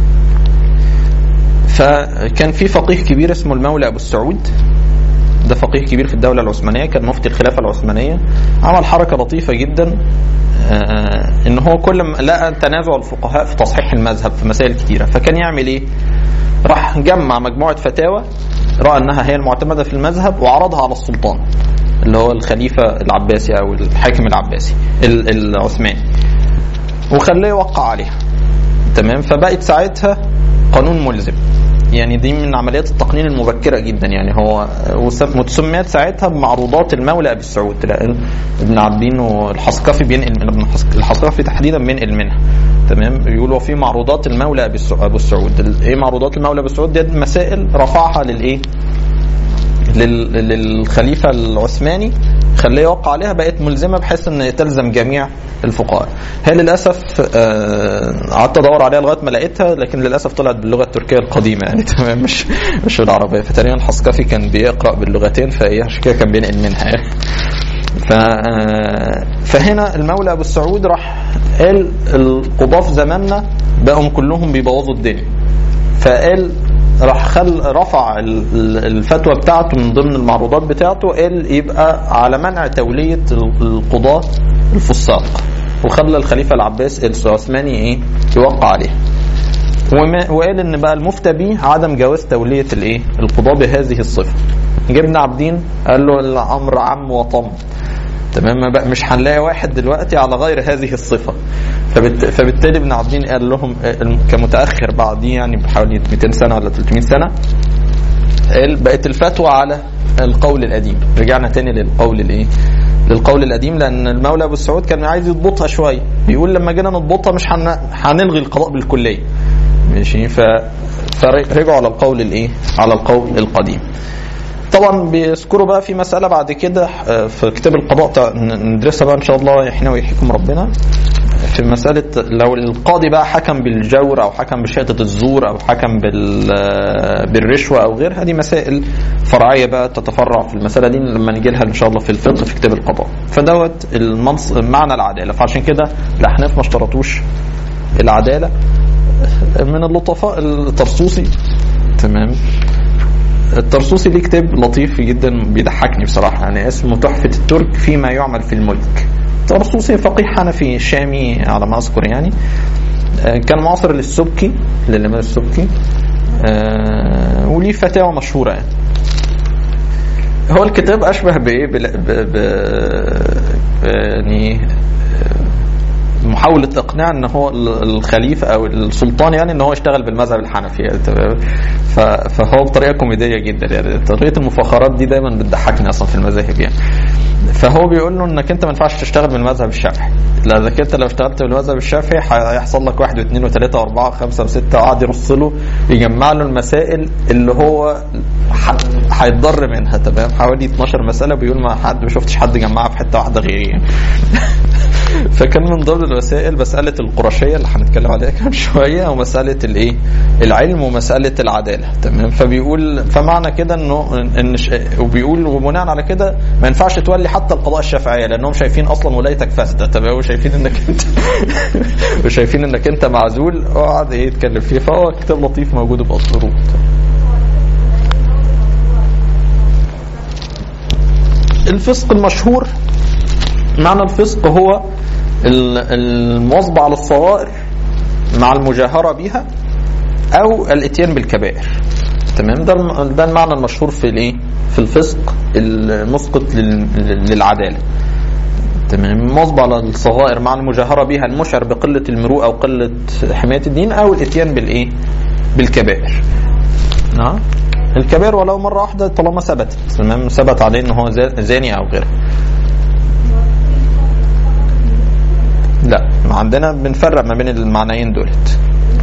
Speaker 1: فكان في فقيه كبير اسمه المولى ابو السعود ده فقيه كبير في الدولة العثمانية كان مفتي الخلافة العثمانية عمل حركة لطيفة جدا آه، ان هو كل ما لقى تنازع الفقهاء في تصحيح المذهب في مسائل كتيرة فكان يعمل ايه راح جمع مجموعة فتاوى رأى انها هي المعتمدة في المذهب وعرضها على السلطان اللي هو الخليفة العباسي او الحاكم العباسي ال- العثماني وخلاه يوقع عليها تمام فبقت ساعتها قانون ملزم يعني دي من عمليات التقنين المبكره جدا يعني هو وسم- وتسميت ساعتها بمعروضات المولى ابي السعود لان ابن عابدين والحصكفي بينقل من ابن الحص- الحصكفي تحديدا بينقل منها تمام بيقولوا في معروضات المولى ابي السع- ابو السعود ال- ايه معروضات المولى ابو السعود دي مسائل رفعها للايه لل- للخليفه العثماني خليه يوقع عليها بقت ملزمه بحيث ان تلزم جميع الفقهاء هي للاسف آه، قعدت ادور عليها لغايه ما لقيتها لكن للاسف طلعت باللغه التركيه القديمه يعني تمام مش مش بالعربيه فتقريبا الحصكفي كان بيقرا باللغتين فهي عشان كده كان بينقل منها يعني. ف آه، فهنا المولى ابو السعود راح قال القضاه في زماننا بقوا كلهم بيبوظوا الدنيا فقال راح خل رفع ال- ال- الفتوى بتاعته من ضمن المعروضات بتاعته قال يبقى على منع تولية ال- القضاة الفساق وخلى الخليفة العباس العثماني ايه يوقع عليها وما وقال ان بقى المفتى بيه عدم جواز تولية الايه القضاة بهذه الصفة جبنا عابدين قال له الامر عم وطم تمام ما بقى مش هنلاقي واحد دلوقتي على غير هذه الصفه فبالت... فبالتالي ابن عابدين قال لهم آه، كمتاخر بعديه يعني بحوالي 200 سنه ولا 300 سنه قال بقت الفتوى على القول القديم رجعنا تاني للقول الايه للقول القديم لان المولى ابو السعود كان عايز يضبطها شويه بيقول لما جينا نضبطها مش هن... هنلغي القضاء بالكليه ماشي ف... فرجعوا على القول الايه على القول القديم طبعا بيذكروا بقى في مساله بعد كده آه، في كتاب القضاء بتاع- ن- ندرسها بقى ان شاء الله احنا ويحييكم ربنا في مسألة لو القاضي بقى حكم بالجور أو حكم بشهادة الزور أو حكم بال بالرشوة أو غيرها دي مسائل فرعية بقى تتفرع في المسألة دي لما نجي لها إن شاء الله في الفقه في كتاب القضاء فدوت المنص... معنى العدالة فعشان كده الأحناف ما اشترطوش العدالة من اللطفاء الطرسوسي تمام الطرسوسي ليه كتاب لطيف جدا بيضحكني بصراحه يعني اسمه تحفه الترك فيما يعمل في الملك طرسوسي فقيه حنفي شامي على ما اذكر يعني آه، كان معاصر للسبكي للامام السبكي آه، وليه فتاوى مشهوره يعني هو الكتاب اشبه بايه بل- ب... ب... يعني محاولة إقناع إن هو الخليفة أو السلطان يعني إن هو يشتغل بالمذهب الحنفي يعني تمام؟ ف- فهو بطريقة كوميدية جدا يعني طريقة المفاخرات دي دايما بتضحكني أصلا في المذاهب يعني فهو بيقول له إنك أنت ما ينفعش تشتغل بالمذهب الشافعي لا إذا كنت لو اشتغلت بالمذهب الشافعي هيحصل لك واحد واثنين وثلاثة وأربعة وخمسة وستة وقعد يرص له يجمع له المسائل اللي هو ح- هيتضر منها تمام حوالي 12 مسألة بيقول ما حد ما شفتش حد جمعها في حتة واحدة غيري يعني. فكان من ضمن الوسائل مسألة القرشية اللي هنتكلم عليها كمان شوية ومسألة الايه العلم ومسألة العدالة تمام فبيقول فمعنى كده انه ان ش- وبيقول وبناء على كده ما ينفعش تولي حتى القضاء الشافعية لانهم شايفين اصلا ولايتك فاسدة تمام وشايفين انك انت وشايفين انك انت معزول وقعد ايه يتكلم فيه فهو كتاب لطيف موجود بأسطوره الفسق المشهور معنى الفسق هو ال- المواظبة على الصغائر مع المجاهرة بها أو الاتيان بالكبائر تمام ده الم- ده المعنى المشهور في الايه في الفسق المسقط لل- للعدالة تمام المواظبة على الصغائر مع المجاهرة بها المشعر بقلة المروءة وقلة حماية الدين أو الاتيان بالايه بالكبائر نعم الكبائر ولو مرة واحدة طالما ثبتت تمام ثبت عليه ان هو زا- زاني او غيره لا ما عندنا بنفرق ما بين المعنيين دولت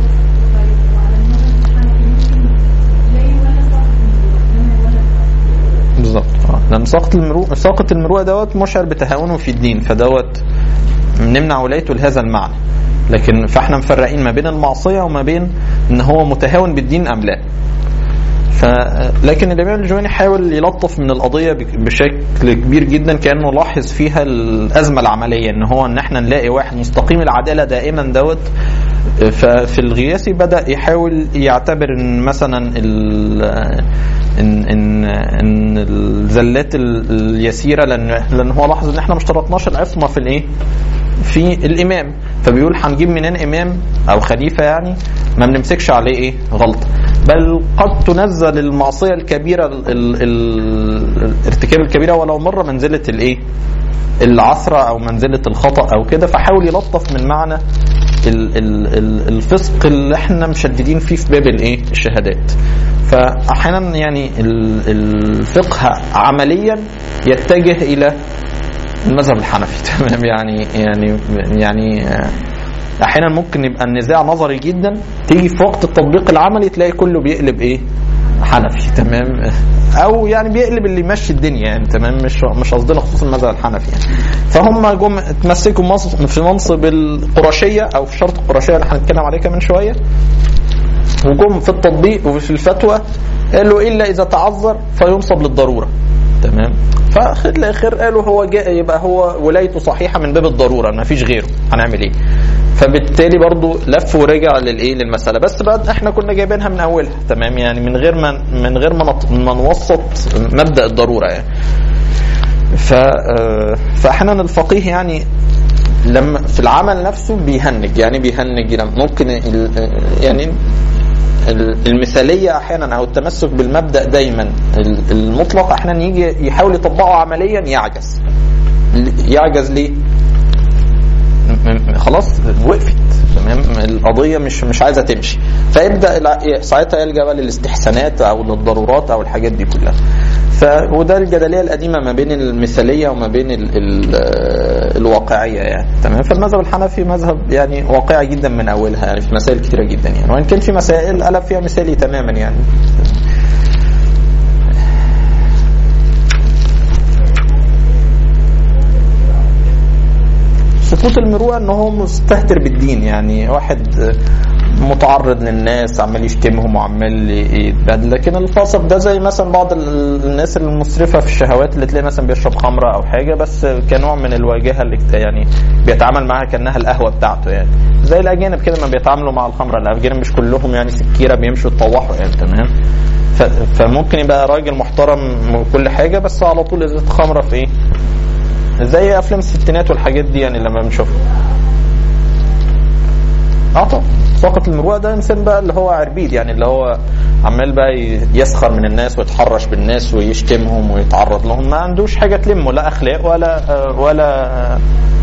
Speaker 1: بالظبط اه لان ساقط المروءه ساقط المروءه دوت مشعر بتهاونه في الدين فدوت نمنع ولايته لهذا المعنى لكن فاحنا مفرقين ما بين المعصيه وما بين ان هو متهاون بالدين ام لا ف لكن الامام الجويني حاول يلطف من القضيه بك- بشكل كبير جدا كانه لاحظ فيها الازمه العمليه ان هو ان احنا نلاقي واحد مستقيم العداله دائما دوت ففي الغياثي بدا يحاول يعتبر ان مثلا ال ان ان ان الزلات ال- اليسيره لان لان هو لاحظ ان احنا ما اشترطناش العصمه في الايه؟ في الامام فبيقول هنجيب منين امام او خليفه يعني ما بنمسكش عليه ايه غلطه بل قد تنزل المعصيه الكبيره ال ال ال الارتكاب الكبيره ولو مره منزله الايه العثره او منزله الخطا او كده فحاول يلطف من معنى ال ال ال الفسق اللي احنا مشددين فيه في باب الايه الشهادات فاحيانا يعني ال- الفقه عمليا يتجه الى المذهب الحنفي تمام يعني يعني يعني آه، احيانا ممكن يبقى النزاع نظري جدا تيجي في وقت التطبيق العملي تلاقي كله بيقلب ايه حنفي تمام او يعني بيقلب اللي يمشي الدنيا يعني تمام مش مش قصدنا خصوصا المذهب الحنفي يعني فهم جم اتمسكوا مص- في منصب القرشيه او في شرط القرشيه اللي هنتكلم عليه كمان شويه وجم في التطبيق وفي الفتوى قالوا الا اذا تعذر فينصب للضروره تمام فاخر الاخر قالوا هو جاء يبقى هو ولايته صحيحه من باب الضروره ما فيش غيره هنعمل ايه فبالتالي برضو لف ورجع للايه للمساله بس بقى احنا كنا جايبينها من اولها تمام يعني من غير ما من غير ما نط- ما نوسط مبدا الضروره يعني ف آه، فاحيانا الفقيه يعني لما في العمل نفسه بيهنج يعني بيهنج لما ممكن ال- يعني ال- المثاليه احيانا او التمسك بالمبدا دايما ال- المطلق احيانا يجي يحاول يطبقه عمليا يعجز يعجز ليه م- م- خلاص وقفت تمام القضيه مش مش عايزه تمشي فيبدا الع- ساعتها يلجا بقى للاستحسانات او للضرورات او الحاجات دي كلها ف وده الجدليه القديمه ما بين المثاليه وما بين ال ال الواقعيه يعني تمام فالمذهب الحنفي مذهب يعني واقعي جدا من اولها يعني في مسائل كتيره جدا يعني وان كان في مسائل قلب فيها مثالي تماما يعني سقوط المروءه ان هو مستهتر بالدين يعني واحد متعرض للناس عمال يشتمهم وعمال يتبادل لكن الفاسق ده زي مثلا بعض ال- الناس المسرفه في الشهوات اللي تلاقي مثلا بيشرب خمره او حاجه بس كنوع من الواجهه اللي اكت- يعني بيتعامل معاها كانها القهوه بتاعته يعني زي الاجانب كده ما بيتعاملوا مع الخمره الاجانب مش كلهم يعني سكيره بيمشوا يتطوحوا يعني تمام ف- فممكن يبقى راجل محترم وكل حاجه بس على طول ازازه خمره في ايه زي افلام الستينات والحاجات دي يعني لما بنشوفها اه طبعا ساقط المروءه ده انسان بقى اللي هو عربيد يعني اللي هو عمال بقى ي- يسخر من الناس ويتحرش بالناس ويشتمهم ويتعرض لهم ما عندوش حاجه تلمه لا اخلاق ولا آه، ولا آه،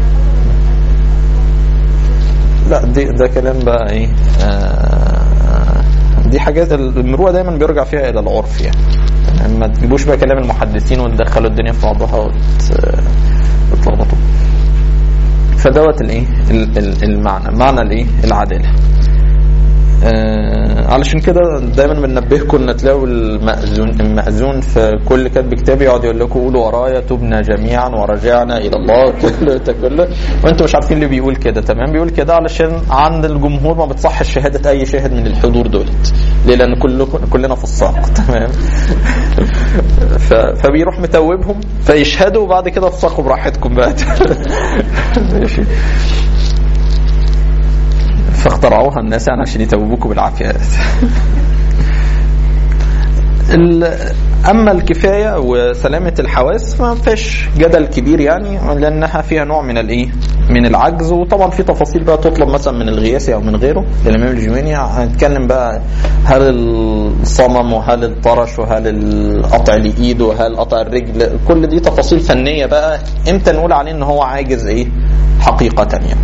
Speaker 1: لا دي ده كلام بقى ايه آه، دي حاجات المروءه دايما بيرجع فيها الى العرف يعني تمام؟ ما تجيبوش بقى كلام المحدثين وتدخلوا الدنيا في بعضها وت- وتلخبطوا فدوت الايه ال- ال- المعنى معنى الايه العداله آه علشان كده دايما بننبهكم ان تلاقوا المأذون المأذون في كل كاتب كتاب يقعد يقول لكم قولوا ورايا تبنا جميعا ورجعنا الى الله كله ده كله وانتم مش عارفين اللي بيقول كده تمام بيقول كده علشان عند الجمهور ما بتصحش شهاده اي شاهد من الحضور دولت ليه لان كلكم كلنا في الساق تمام ف... فبيروح متوبهم فيشهدوا وبعد كده تصاقوا براحتكم بقى ماشي فاخترعوها الناس يعني عشان يتوبوكوا بالعافيه ال- اما الكفايه وسلامه الحواس ما فيش جدل كبير يعني لانها فيها نوع من الايه من العجز وطبعا في تفاصيل بقى تطلب مثلا من الغياثي او من غيره الامام الجويني هنتكلم بقى هل الصمم وهل الطرش وهل القطع الايد وهل قطع الرجل كل دي تفاصيل فنيه بقى امتى نقول عليه ان هو عاجز ايه حقيقه يعني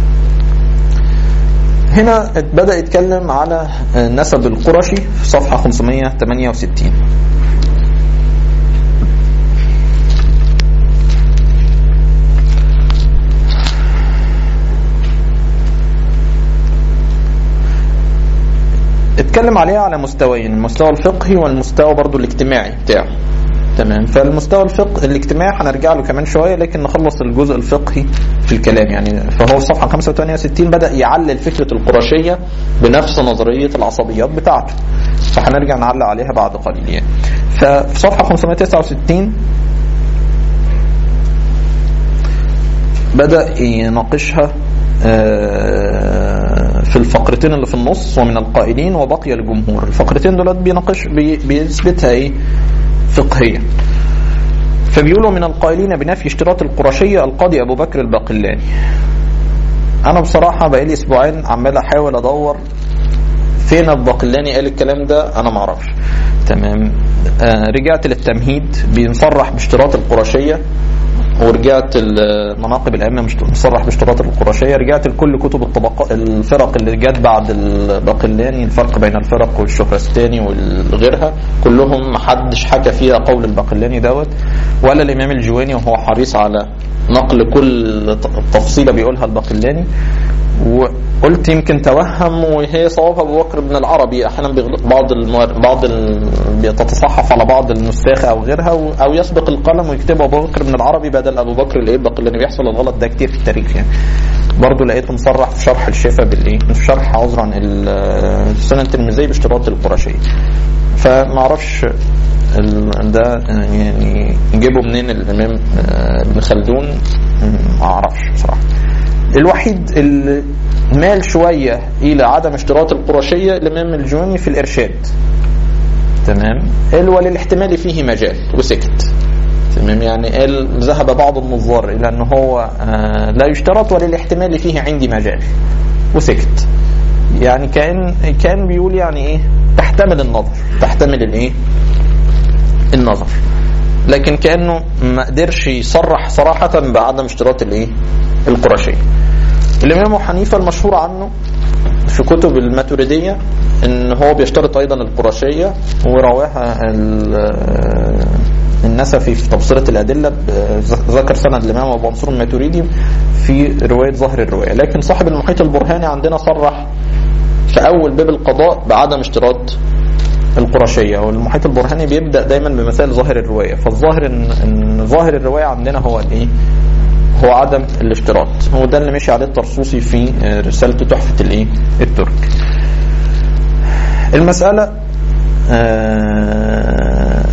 Speaker 1: هنا بدأ يتكلم على نسب القرشي في صفحة 568 اتكلم عليها على مستويين المستوى الفقهي والمستوى برضو الاجتماعي بتاعه تمام فالمستوى الفقه الاجتماعي هنرجع له كمان شويه لكن نخلص الجزء الفقهي في الكلام يعني فهو في صفحه 65 بدا يعلل فكره القرشيه بنفس نظريه العصبيات بتاعته فهنرجع نعلق عليها بعد قليل يعني ففي صفحه 569 بدا يناقشها آه، في الفقرتين اللي في النص ومن القائلين وبقي الجمهور الفقرتين دولت بيناقش بي- بيثبتها ايه فقهيا فبيقولوا من القائلين بنفي اشتراط القرشية القاضي أبو بكر الباقلاني أنا بصراحة بقالي أسبوعين عمال أحاول أدور فين الباقلاني قال الكلام ده أنا معرفش تمام آه رجعت للتمهيد بيصرح باشتراط القرشية ورجعت مناقب الائمه مش مصرح باشتراط القرشيه رجعت لكل كتب الطبقات الفرق اللي جت بعد الباقلاني الفرق بين الفرق والشهرستاني وغيرها كلهم محدش حكى فيها قول الباقلاني دوت ولا الامام الجويني وهو حريص على نقل كل تفصيله بيقولها الباقلاني وقلت يمكن توهم وهي صوابها ابو بكر بن العربي احيانا بيغلط بعض المور... بعض ال... بتتصحف على بعض النساخ او غيرها و... او يسبق القلم ويكتب ابو بكر بن العربي بدل ابو بكر الايه اللي بيحصل الغلط ده كتير في التاريخ يعني برضه لقيته مصرح في شرح الشفا بالايه في شرح عذرا السنن الترمذي باشتراط القرشيه فما اعرفش ال... ده يعني جيبه منين الامام ابن خلدون ما اعرفش بصراحه الوحيد اللي مال شوية إلى عدم اشتراط القرشية الإمام الجوني في الإرشاد تمام قال وللاحتمال فيه مجال وسكت تمام يعني قال ذهب بعض النظار إلى أنه هو آه لا يشترط وللاحتمال فيه عندي مجال وسكت يعني كان كان بيقول يعني ايه تحتمل النظر تحتمل الايه النظر لكن كانه ما قدرش يصرح صراحه بعدم اشتراط الايه القرشيه الامام ابو حنيفه المشهور عنه في كتب الماتريديه ان هو بيشترط ايضا القرشيه ورواها ال- النسفي في تبصره الادله ب- ذكر سند الامام ابو منصور الماتريدي في روايه ظهر الروايه لكن صاحب المحيط البرهاني عندنا صرح في اول باب القضاء بعدم اشتراط القرشيه والمحيط البرهاني بيبدا دايما بمثال ظاهر الروايه فالظاهر ان, إن ظاهر الروايه عندنا هو الايه هو عدم الاشتراط هو ده اللي مشي عليه الطرسوسي في آه، رسالته تحفه الايه الترك المساله آه،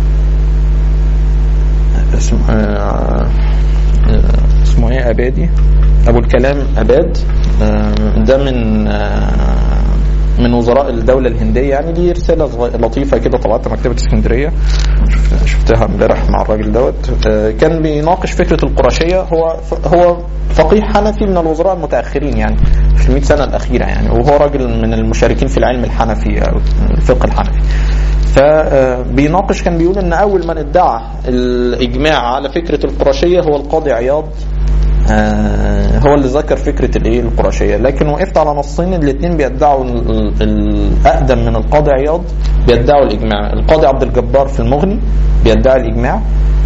Speaker 1: اسمه آه، آه، اسمه ايه ابادي ابو الكلام اباد آه، ده من آه، من وزراء الدولة الهندية يعني دي رسالة صغ- لطيفة كده طبعتها مكتبة اسكندرية شفت- شفتها امبارح مع الراجل دوت آه، كان بيناقش فكرة القرشية هو هو فقيه حنفي من الوزراء المتأخرين يعني في المئة سنة الأخيرة يعني وهو راجل من المشاركين في العلم الحنفي أو الفقه الحنفي فبيناقش كان بيقول ان اول من ادعى الاجماع على فكره القرشيه هو القاضي عياض آه، هو اللي ذكر فكره الايه القرشيه لكن وقفت على نصين الاثنين بيدعوا ال- ال- الاقدم من القاضي عياض بيدعوا الاجماع القاضي عبد الجبار في المغني بيدعي الاجماع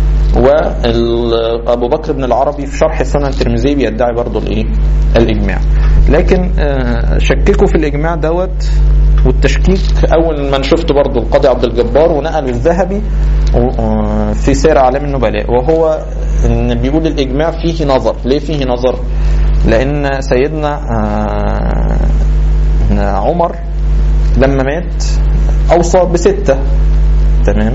Speaker 1: وابو بكر بن العربي في شرح السنن الترمذي بيدعي برضه الايه الاجماع لكن آه، شككوا في الاجماع دوت والتشكيك اول ما شفت برضه القاضي عبد الجبار ونقل الذهبي و- آه، في سير اعلام النبلاء وهو ان بيقول الاجماع فيه نظر ليه فيه نظر لان سيدنا آه، عمر لما مات اوصى بسته تمام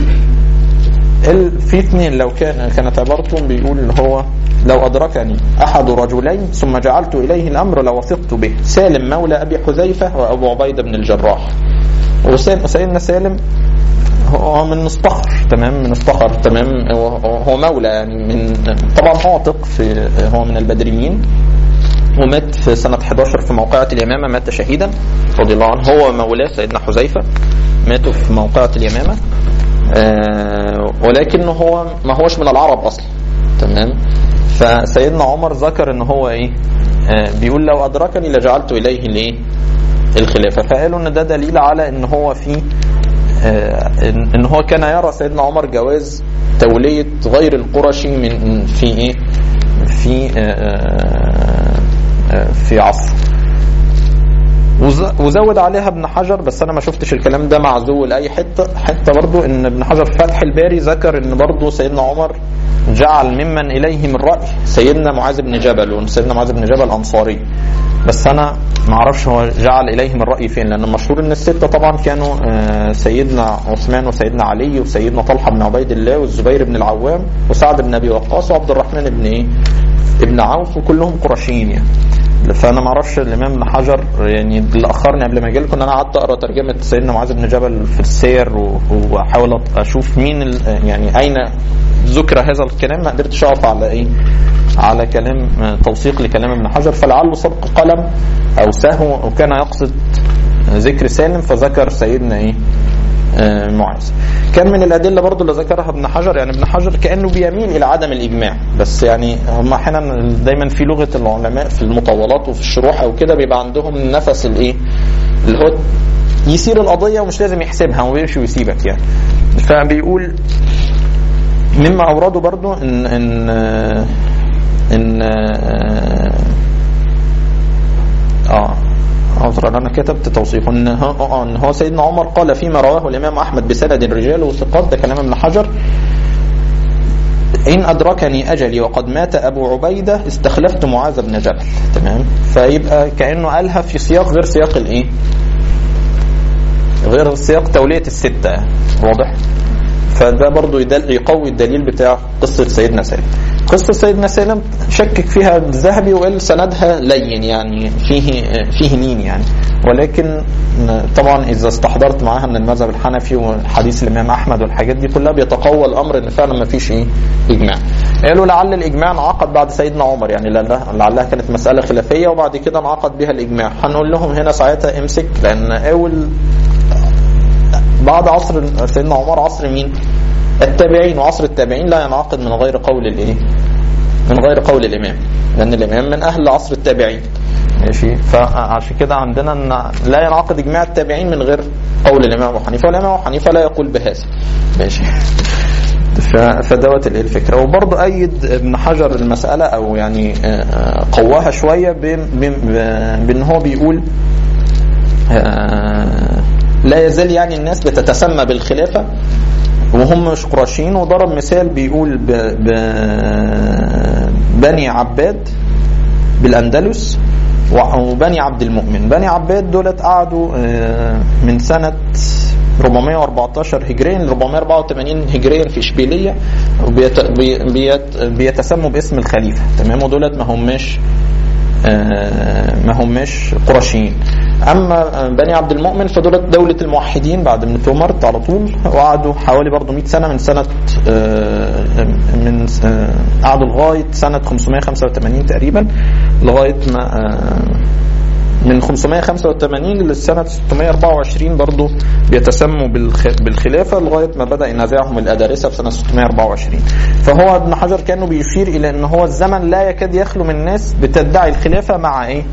Speaker 1: ال- في اثنين لو كان كانت عبارتهم بيقول اللي هو لو أدركني أحد رجلين ثم جعلت إليه الأمر لوثقت به سالم مولى أبي حذيفة وأبو عبيدة بن الجراح وسيد- سيدنا سالم هو من مصطخر تمام من مصطخر تمام هو هو مولى يعني من طبعا عاتق في هو من البدريين ومات في سنة 11 في موقعة اليمامة مات شهيدا رضي الله عنه هو مولاه سيدنا حذيفة ماتوا في موقعة اليمامة آه، ولكنه هو ما هوش من العرب اصلا تمام فسيدنا عمر ذكر ان هو ايه آه، بيقول لو ادركني لجعلت اليه الايه الخلافه فقالوا ان ده دليل على ان هو في آه، ان إن هو كان يرى سيدنا عمر جواز توليه غير القرشي من في ايه في آه، آه، في عصره وز- وزود عليها ابن حجر بس انا ما شفتش الكلام ده معزول اي حته حته برضو ان ابن حجر في فتح الباري ذكر ان برضو سيدنا عمر جعل ممن اليه من راي سيدنا معاذ بن جبل وسيدنا معاذ بن جبل انصاري بس انا ما اعرفش هو جعل اليه من راي فين لان المشهور ان السته طبعا كانوا آه، سيدنا عثمان وسيدنا علي وسيدنا طلحه بن عبيد الله والزبير بن العوام وسعد بن ابي وقاص وعبد الرحمن بن ايه ابن عوف وكلهم قرشيين يعني فانا ما اعرفش الامام ابن حجر يعني اللي اخرني قبل ما اجي لكم ان انا قعدت اقرا ترجمه سيدنا معاذ بن جبل في السير و- واحاول اشوف مين ال- يعني اين ذكر هذا الكلام ما قدرتش اقف على ايه على كلام توثيق لكلام ابن حجر فلعله سبق قلم او سهو وكان يقصد ذكر سالم فذكر سيدنا ايه آه، معاذ كان من الادله برضو اللي ذكرها ابن حجر يعني ابن حجر كانه بيميل الى عدم الاجماع بس يعني هم احيانا دايما في لغه العلماء في المطولات وفي الشروح او كده بيبقى عندهم نفس الايه اللي هو يسير القضيه ومش لازم يحسبها ويمشي ويسيبك يعني فبيقول مما اورده برضو ان ان آه، ان اه, آه عذرا انا كتبت توصيف ان هو, آه ان هو سيدنا عمر قال فيما رواه الامام احمد بسند الرجال وثقات ده كلام ابن حجر إن أدركني أجلي وقد مات أبو عبيدة استخلفت معاذ بن جبل تمام فيبقى كأنه قالها في سياق غير سياق الإيه غير سياق تولية الستة واضح فده برضو يدل يقوي الدليل بتاع قصة سيدنا سالم قصة سيدنا سالم شكك فيها الذهبي وقال سندها لين يعني فيه فيه نين يعني ولكن طبعا اذا استحضرت معاها من المذهب الحنفي وحديث الامام احمد والحاجات دي كلها بيتقوى الامر ان فعلا ما فيش ايه اجماع قالوا لعل الاجماع انعقد بعد سيدنا عمر يعني لعلها لعلها كانت مساله خلافيه وبعد كده انعقد بها الاجماع هنقول لهم هنا ساعتها امسك لان اول بعد عصر سيدنا عمر عصر مين؟ التابعين وعصر التابعين لا ينعقد من غير قول الايه من غير قول الامام لان الامام من اهل عصر التابعين ماشي فعشان كده عندنا ان لا ينعقد اجماع التابعين من غير قول الامام ابو حنيفه والامام ابو حنيفه لا يقول بهذا ماشي ف- فدوت الايه الفكره وبرضه ايد ابن حجر المساله او يعني آه، قواها شويه بين- بين- بان هو بيقول آه، لا يزال يعني الناس بتتسمى بالخلافه وهم مش قرشيين وضرب مثال بيقول ب... ب... بني عباد بالاندلس وبني عبد المؤمن بني عباد دولت قعدوا آه، من سنة 414 هجريا ل 484 هجريا في اشبيليه وبيت... بي... بيت... بيتسموا باسم الخليفه تمام ودولت ما هماش آه، ما هماش قرشيين اما بني عبد المؤمن فدولت دوله الموحدين بعد ابن تومرت على طول وقعدوا حوالي برضه 100 سنه من سنه آه، من آه، قعدوا لغايه سنه 585 تقريبا لغايه ما آه، من 585 للسنة 624 برضو بيتسموا بالخ- بالخلافة لغاية ما بدأ ينازعهم الأدارسة في سنة 624 فهو ابن حجر كانوا بيشير إلى أن هو الزمن لا يكاد يخلو من ناس بتدعي الخلافة مع إيه؟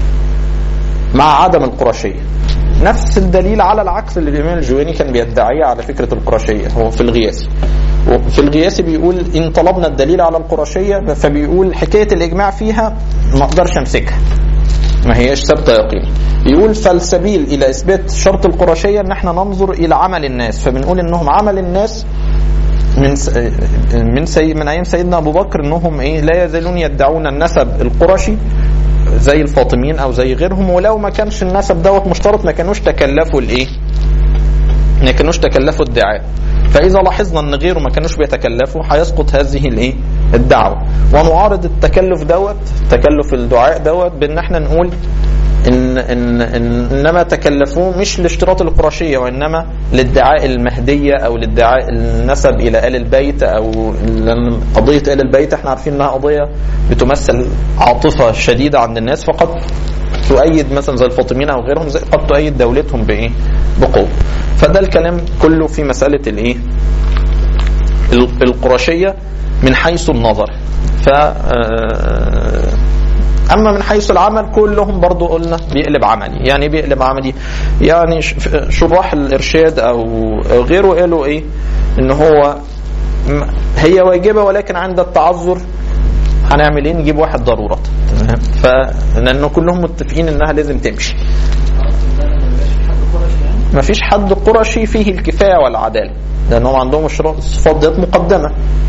Speaker 1: مع عدم القرشية نفس الدليل على العكس اللي الإمام الجويني كان بيدعيه على فكرة القرشية هو في الغياسي وفي الغياسي بيقول إن طلبنا الدليل على القرشية فبيقول حكاية الإجماع فيها ما أقدرش أمسكها ما هياش ثابته يقينا يقول فالسبيل الى اثبات شرط القرشيه ان احنا ننظر الى عمل الناس فبنقول انهم عمل الناس من س... من سي... من ايام سيدنا ابو بكر انهم ايه لا يزالون يدعون النسب القرشي زي الفاطميين او زي غيرهم ولو ما كانش النسب دوت مشترط ما كانوش تكلفوا الايه ما كانوش تكلفوا الدعاء فاذا لاحظنا ان غيره ما كانوش بيتكلفوا هيسقط هذه الايه الدعوه ونعارض التكلف دوت تكلف الدعاء دوت بان احنا نقول إن, إن, إن انما تكلفوه مش لاشتراط القرشيه وانما لادعاء المهديه او لادعاء النسب الى ال البيت او لأن قضيه ال البيت احنا عارفين انها قضيه بتمثل عاطفه شديده عند الناس فقد تؤيد مثلا زي الفاطميين او غيرهم زي قد تؤيد دولتهم بايه؟ بقوه. فده الكلام كله في مساله الايه؟ ال- القرشيه من حيث النظر. ف آه، اما من حيث العمل كلهم برضو قلنا بيقلب عملي يعني بيقلب عملي يعني ش- شراح الارشاد او غيره قالوا ايه ان هو م- هي واجبه ولكن عند التعذر هنعمل ايه نجيب واحد ضروره تمام ف لانه كلهم متفقين انها لازم تمشي ما فيش حد قرشي فيه الكفايه والعداله لانهم عندهم الشروط- الصفات ديت مقدمه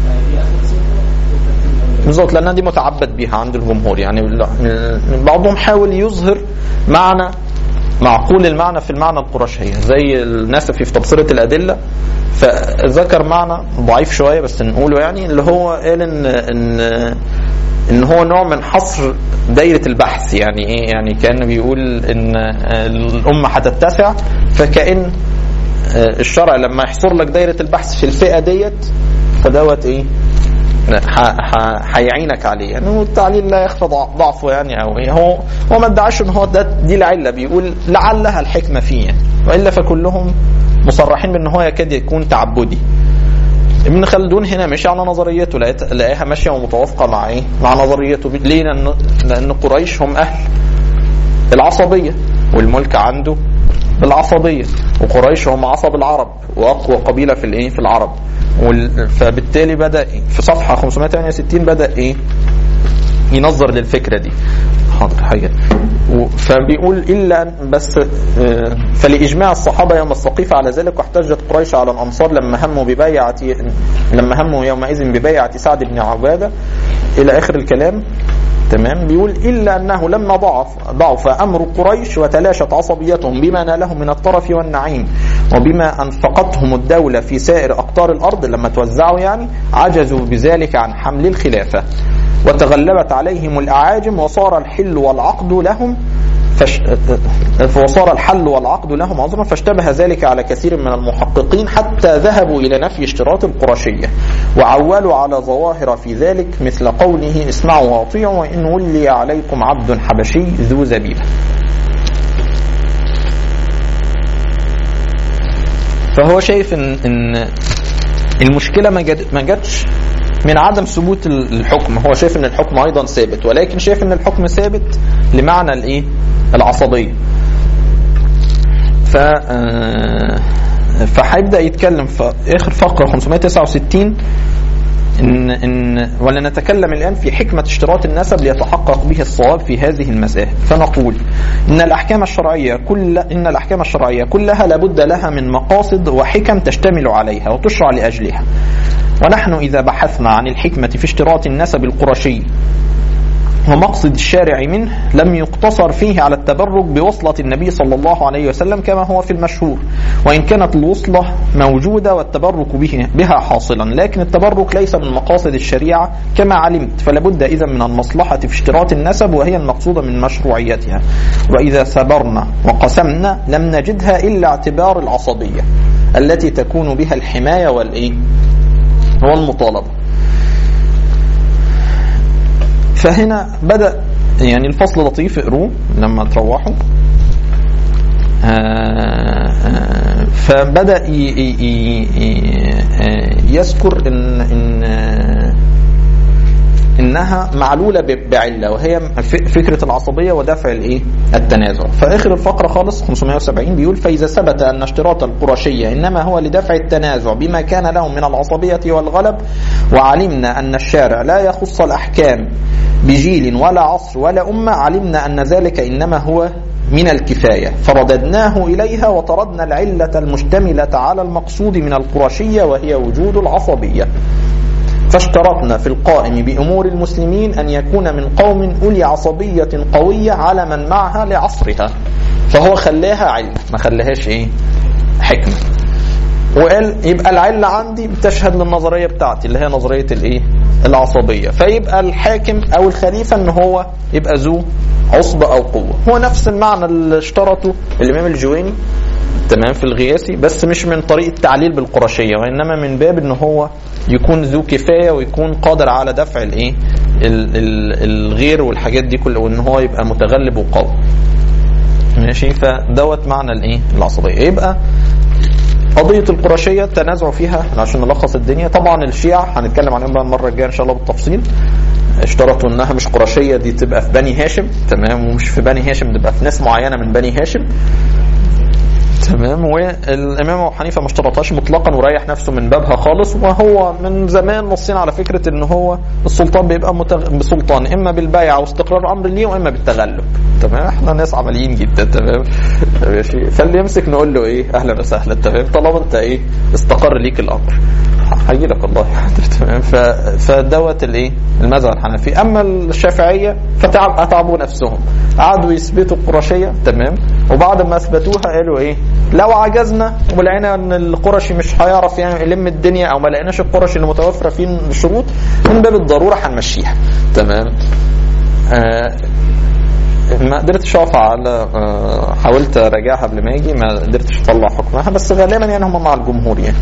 Speaker 1: بالظبط لانها دي متعبد بيها عند الجمهور يعني ال- بعضهم حاول يظهر معنى معقول المعنى في المعنى القرشية زي النسفي في تبصرة الأدلة فذكر معنى ضعيف شوية بس نقوله يعني اللي هو قال إن إن إن هو نوع من حصر دايرة البحث يعني إيه يعني كان بيقول إن الأمة هتتسع فكأن الشرع لما يحصر لك دايرة البحث في الفئة ديت فدوت إيه ح- ح- هيعينك عليه يعني والتعليل لا يخفى ضع- ضعفه يعني او ايه هو هو ما ادعاش ان هو ده دي العله بيقول لعلها الحكمه فيه يعني والا فكلهم مصرحين بان هو يكاد يكون تعبدي ابن خلدون هنا مشي على نظريته لقيت- لقاها ماشيه ومتوافقه مع ايه؟ مع نظريته ليه؟ لان لان قريش هم اهل العصبيه والملك عنده بالعصبيه وقريش هم عصب العرب واقوى قبيله في الايه؟ في العرب وال- فبالتالي بدا في صفحه 568 بدا ايه؟ ينظر للفكره دي حاضر حاجه و- فبيقول الا أن- بس آه، فلاجماع الصحابه يوم السقيفه على ذلك واحتجت قريش على الانصار لما هموا ببيعه لما هموا يومئذ ببيعه سعد بن عباده الى اخر الكلام تمام بيقول الا انه لما ضعف ضعف امر قريش وتلاشت عصبيتهم بما نالهم من الطرف والنعيم وبما انفقتهم الدوله في سائر اقطار الارض لما توزعوا يعني عجزوا بذلك عن حمل الخلافه وتغلبت عليهم الاعاجم وصار الحل والعقد لهم فش... وصار الحل والعقد لهم عذرا فاشتبه ذلك على كثير من المحققين حتى ذهبوا الى نفي اشتراط القرشيه وعولوا على ظواهر في ذلك مثل قوله اسمعوا واطيعوا وان ولي عليكم عبد حبشي ذو زبيبه. فهو شايف ان ان المشكله ما جد ما جاتش من عدم ثبوت ال- الحكم هو شايف ان الحكم ايضا ثابت ولكن شايف ان الحكم ثابت لمعنى الايه العصبيه ف آه، فهيبدا يتكلم في اخر فقره 569 إن إن ولا نتكلم الآن في حكمة اشتراط النسب ليتحقق به الصواب في هذه المسائل فنقول إن الأحكام الشرعية كل إن الأحكام الشرعية كلها لابد لها من مقاصد وحكم تشتمل عليها وتشرع لأجلها ونحن إذا بحثنا عن الحكمة في اشتراط النسب القرشي ومقصد الشارع منه لم يقتصر فيه على التبرك بوصلة النبي صلى الله عليه وسلم كما هو في المشهور وإن كانت الوصلة موجودة والتبرك به بها حاصلا لكن التبرك ليس من مقاصد الشريعة كما علمت فلابد إذا من المصلحة في اشتراط النسب وهي المقصودة من مشروعيتها وإذا سبرنا وقسمنا لم نجدها إلا اعتبار العصبية التي تكون بها الحماية والإيه والمطالبة فهنا بدأ يعني الفصل لطيف اقروه لما تروحوا آه، آه، فبدأ ي- ي- ي- ي- آه، يذكر إن إن آه، انها معلوله ب- بعله وهي ف- فكره العصبيه ودفع الايه؟ التنازع. فاخر الفقره خالص 570 بيقول فاذا ثبت ان اشتراط القرشيه انما هو لدفع التنازع بما كان لهم من العصبيه والغلب وعلمنا ان الشارع لا يخص الاحكام بجيل ولا عصر ولا امه علمنا ان ذلك انما هو من الكفايه فرددناه اليها وطردنا العله المشتمله على المقصود من القرشيه وهي وجود العصبيه. فاشترطنا في القائم بأمور المسلمين أن يكون من قوم أولي عصبية قوية على من معها لعصرها فهو خلاها علة ما خلاهاش إيه حكمة وقال يبقى العلة عندي بتشهد للنظرية بتاعتي اللي هي نظرية الإيه العصبية فيبقى الحاكم أو الخليفة إن هو يبقى ذو عصبة أو قوة هو نفس المعنى اللي اشترطه الإمام الجويني تمام في الغياسي بس مش من طريق التعليل بالقرشية وإنما من باب إن هو يكون ذو كفاية ويكون قادر على دفع الإيه ال- ال- الغير والحاجات دي كلها وإن هو يبقى متغلب وقوي ماشي فدوت معنى الإيه العصبية يبقى قضية القرشية التنازع فيها عشان نلخص الدنيا طبعا الشيعة هنتكلم عنهم بقى المرة الجاية إن شاء الله بالتفصيل اشترطوا انها مش قرشية دي تبقى في بني هاشم تمام ومش في بني هاشم تبقى في ناس معينة من بني هاشم تمام والامام ابو حنيفه ما اشترطهاش مطلقا وريح نفسه من بابها خالص وهو من زمان نصين على فكره ان هو السلطان بيبقى متغ... بسلطان اما بالبيع واستقرار امر ليه واما بالتغلب تمام احنا ناس عمليين جدا تمام ماشي فاللي يمسك نقول له ايه اهلا وسهلا تمام طالما انت ايه استقر ليك الامر هيجي لك الله تمام ف... فدوت الايه المذهب الحنفي اما الشافعيه فتعب اتعبوا نفسهم قعدوا يثبتوا القرشيه تمام وبعد ما اثبتوها قالوا ايه لو عجزنا ولقينا ان القرشي مش هيعرف يعني يلم الدنيا او ما لقيناش القرشي اللي متوفره فيه الشروط من باب الضروره هنمشيها تمام آه ما قدرتش اقف على آه حاولت اراجعها قبل ما اجي ما قدرتش اطلع حكمها بس غالبا يعني هم مع الجمهور يعني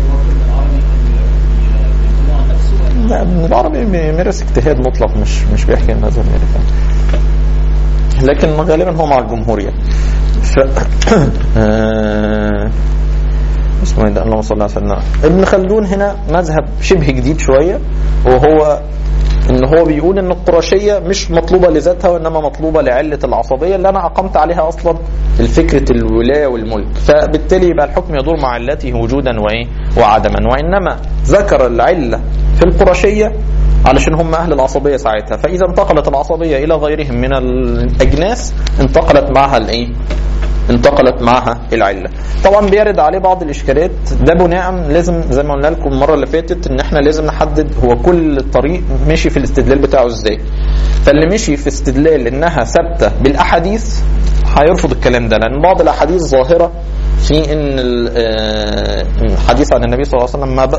Speaker 1: لا ابن العربي بيمارس اجتهاد مطلق مش مش بيحكي المذهب يعني لكن غالبا هو مع الجمهور يعني ف... آه... اسمه ايه ده اللهم صل على سيدنا ابن خلدون هنا مذهب شبه جديد شويه وهو ان هو بيقول ان القرشيه مش مطلوبه لذاتها وانما مطلوبه لعله العصبيه اللي انا اقمت عليها اصلا الفكره الولايه والملك فبالتالي يبقى الحكم يدور مع علته وجودا وايه وعدما وانما ذكر العله في القرشيه علشان هم اهل العصبيه ساعتها فاذا انتقلت العصبيه الى غيرهم من الاجناس انتقلت معها الايه انتقلت معها العله. طبعا بيرد عليه بعض الاشكالات ده بناء لازم زي ما قلنا لكم المره اللي فاتت ان احنا لازم نحدد هو كل طريق مشي في الاستدلال بتاعه ازاي. فاللي مشي في استدلال انها ثابته بالاحاديث هيرفض الكلام ده لان بعض الاحاديث ظاهره في ان الحديث عن النبي صلى الله عليه وسلم ما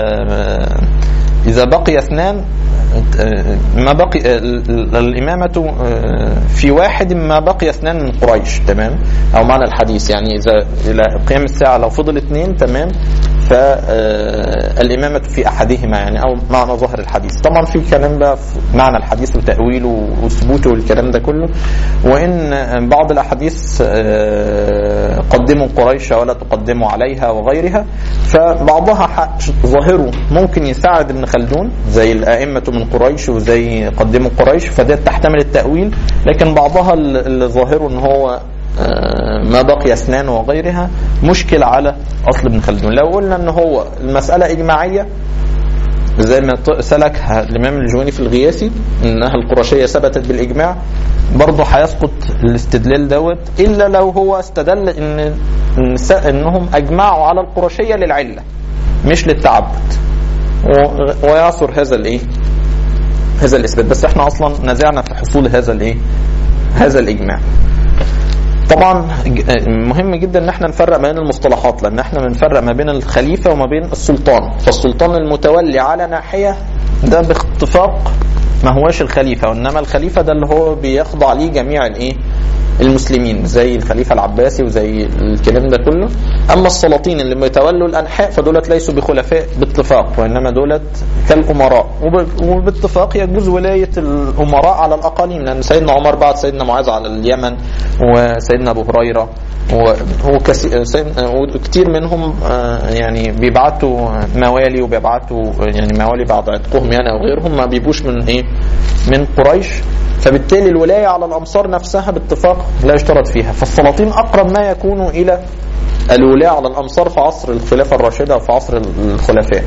Speaker 1: اذا بقي اثنان ما بقي الإمامة في واحد ما بقي اثنان من قريش تمام أو معنى الحديث يعني إذا إلى قيام الساعة لو فضل اثنين تمام فالإمامة في أحدهما يعني أو معنى ظاهر الحديث طبعا في كلام بقى في معنى الحديث وتأويله وثبوته والكلام ده كله وإن بعض الأحاديث آه، قدموا قريش ولا تقدموا عليها وغيرها فبعضها ح- ظاهره ممكن يساعد ابن خلدون زي الأئمة من قريش وزي قدموا قريش فده تحتمل التأويل لكن بعضها اللي ظاهره ان هو آه، ما بقي اسنان وغيرها مشكل على اصل ابن خلدون لو قلنا ان هو المساله اجماعيه زي ما ط- سلكها الامام الجويني في الغياثي انها القرشيه ثبتت بالاجماع برضه هيسقط الاستدلال دوت الا لو هو استدل ان إن س- انهم اجمعوا على القرشيه للعله مش للتعبد و- ويعثر هذا الايه هذا الاثبات بس احنا اصلا نزعنا في حصول هذا الايه هذا الاجماع طبعا ج- مهم جدا ان احنا نفرق بين المصطلحات لان احنا بنفرق ما بين الخليفه وما بين السلطان فالسلطان المتولي على ناحيه ده باتفاق ما هواش الخليفه وانما الخليفه ده اللي هو بيخضع ليه جميع الايه المسلمين زي الخليفه العباسي وزي الكلام ده كله اما السلاطين اللي بيتولوا الانحاء فدولت ليسوا بخلفاء باتفاق وانما دولت كالامراء وب- وباتفاق يجوز ولايه الامراء على الاقاليم لان سيدنا عمر بعد سيدنا معاذ على اليمن وسيدنا ابو هريره و- وكسي- سيد- وكتير منهم آه، يعني بيبعتوا موالي وبيبعتوا يعني موالي بعد عتقهم يعني او غيرهم ما بيبوش من ايه من قريش فبالتالي الولايه على الامصار نفسها باتفاق لا يشترط فيها فالسلاطين اقرب ما يكون الى الولايه على الامصار في عصر الخلافه الراشده وفي عصر الخلفاء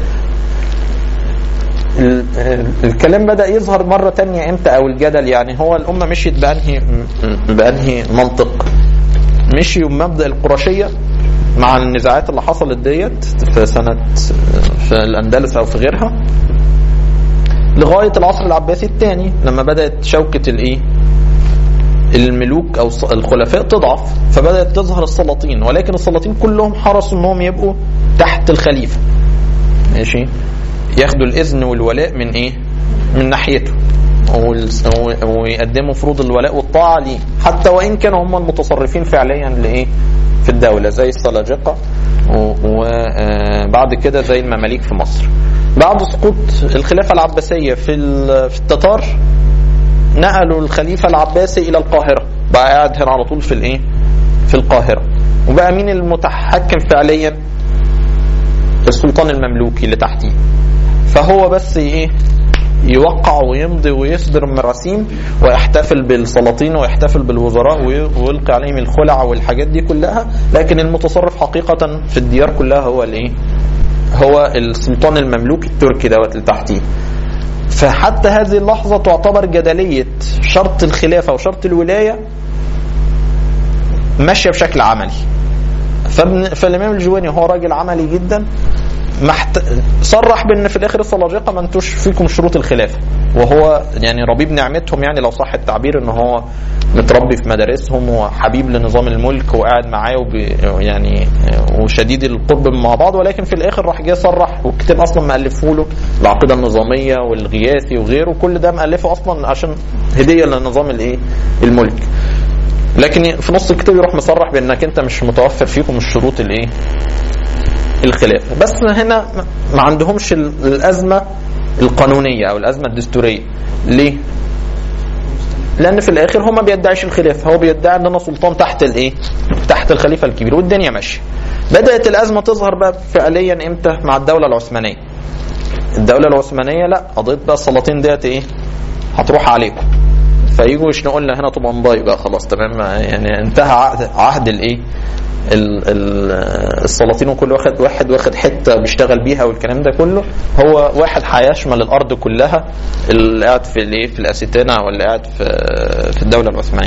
Speaker 1: ال- ال- الكلام بدأ يظهر مرة تانية امتى او الجدل يعني هو الأمة مشيت بأنهي بأنهي منطق مشيوا بمبدأ القرشية مع النزاعات اللي حصلت ديت في سنة في الأندلس أو في غيرها لغاية العصر العباسي الثاني لما بدأت شوكة الإيه الملوك او الص- الخلفاء تضعف فبدات تظهر السلاطين ولكن السلاطين كلهم حرصوا انهم يبقوا تحت الخليفه ماشي ياخدوا الاذن والولاء من ايه من ناحيته والس- و- ويقدموا فروض الولاء والطاعه ليه حتى وان كانوا هم المتصرفين فعليا لايه في الدوله زي السلاجقه وبعد كده زي المماليك في مصر بعد سقوط الخلافه العباسيه في ال- في التتار نقلوا الخليفه العباسي الى القاهره بقى قاعد هنا على طول في الايه في القاهره وبقى مين المتحكم فعليا السلطان المملوكي اللي تحتيه فهو بس ايه يوقع ويمضي ويصدر مراسيم ويحتفل بالسلاطين ويحتفل بالوزراء وي- ويلقي عليهم الخلع والحاجات دي كلها لكن المتصرف حقيقة في الديار كلها هو الايه هو السلطان المملوكي التركي دوت اللي تحتيه فحتى هذه اللحظة تعتبر جدلية شرط الخلافة وشرط الولاية ماشية بشكل عملي فابن فالامام الجواني هو راجل عملي جدا محت... صرح بان في الاخر السلاجقه ما انتوش فيكم شروط الخلافه وهو يعني ربيب نعمتهم يعني لو صح التعبير ان هو متربي في مدارسهم وحبيب لنظام الملك وقاعد معاه وبي يعني وشديد القرب مع بعض ولكن في الاخر راح جه صرح والكتاب اصلا مالفه له العقيده النظاميه والغياثي وغيره كل ده مالفه اصلا عشان هديه لنظام الايه الملك لكن في نص الكتاب يروح مصرح بانك انت مش متوفر فيكم الشروط الايه الخلافه بس هنا ما عندهمش ال- الازمه القانونيه او الازمه الدستوريه ليه لان في الاخر هو ما بيدعيش الخلافه هو بيدعي ان انا سلطان تحت الايه تحت الخليفه الكبير والدنيا ماشيه بدات الازمه تظهر بقى فعليا امتى مع الدوله العثمانيه الدوله العثمانيه لا قضيه بقى السلاطين ديت ايه هتروح عليكم فيجوا يشنقوا لنا هنا طبعا باي بقى خلاص تمام يعني انتهى عهد عهد الايه ال- ال- السلاطين وكل واحد واحد واخد حته بيشتغل بيها والكلام ده كله هو واحد هيشمل الارض كلها اللي قاعد في الايه في الاستانه واللي قاعد في في الدوله العثمانيه.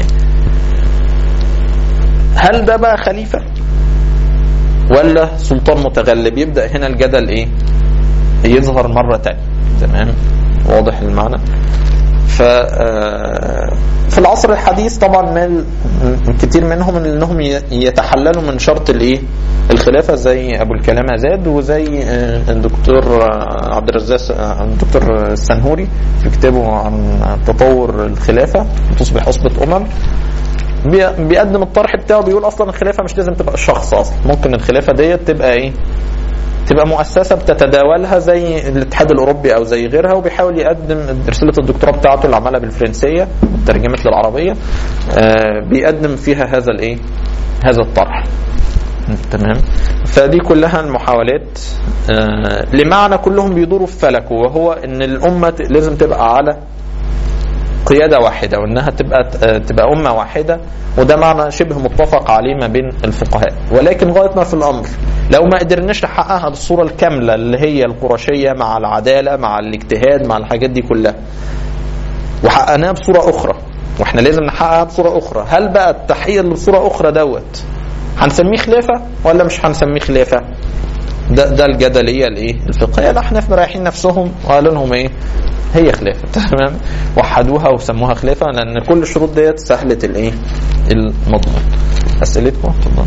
Speaker 1: هل ده بقى خليفه ولا سلطان متغلب يبدا هنا الجدل ايه؟ يظهر مره تانية تمام واضح المعنى ف آه، في العصر الحديث طبعا مال كتير منهم انهم ي- يتحللوا من شرط الايه الخلافه زي ابو الكلام ازاد وزي آه، الدكتور آه، عبد الرزاق آه، الدكتور السنهوري في كتابه عن تطور الخلافه تصبح عصبه امم بي- بيقدم الطرح بتاعه بيقول اصلا الخلافه مش لازم تبقى الشخص اصلا ممكن الخلافه ديت تبقى ايه تبقى مؤسسه بتتداولها زي الاتحاد الاوروبي او زي غيرها وبيحاول يقدم رساله الدكتوراه بتاعته اللي عملها بالفرنسيه ترجمت للعربيه آه، بيقدم فيها هذا الايه هذا الطرح تمام فدي كلها المحاولات آه، لمعنى كلهم بيدوروا في فلكه وهو ان الامه ت- لازم تبقى على قيادة واحدة وانها تبقى تبقى امة واحدة وده معنى شبه متفق عليه ما بين الفقهاء ولكن غاية ما في الامر لو ما قدرناش نحققها بالصورة الكاملة اللي هي القرشية مع العدالة مع الاجتهاد مع الحاجات دي كلها وحققناها بصورة اخرى واحنا لازم نحققها بصورة اخرى هل بقى التحقيق اللي بصورة اخرى دوت هنسميه خلافة ولا مش هنسميه خلافة ده ده الجدليه الايه الفقهيه الاحناف مريحين نفسهم وقالوا لهم ايه هي خلافه تمام وحدوها وسموها خلافه لان كل الشروط ديت سهله الايه المضمون اسئلتكم اتفضل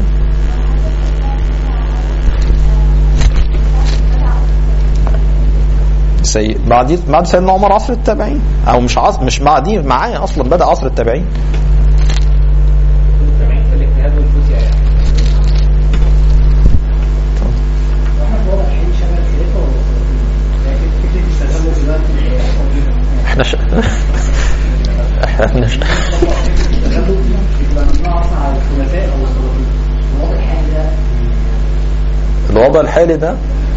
Speaker 1: سي... بعد بعد سيدنا عمر عصر التابعين او مش عصر مش بعديه معايا اصلا بدا عصر التابعين
Speaker 2: المجتمعين في الاجتهاد والفتيا يعني
Speaker 3: واحد وضع حين شبه الخلافه ولا الخلافه؟ يعني فكره استخدامه دلوقتي هي أفضل
Speaker 1: احنا ش... احنا ش...
Speaker 3: استخدامه يبقى مبناه اصلا على الخلفاء او الخلافين الوضع الحالي ده
Speaker 1: الوضع الحالي ده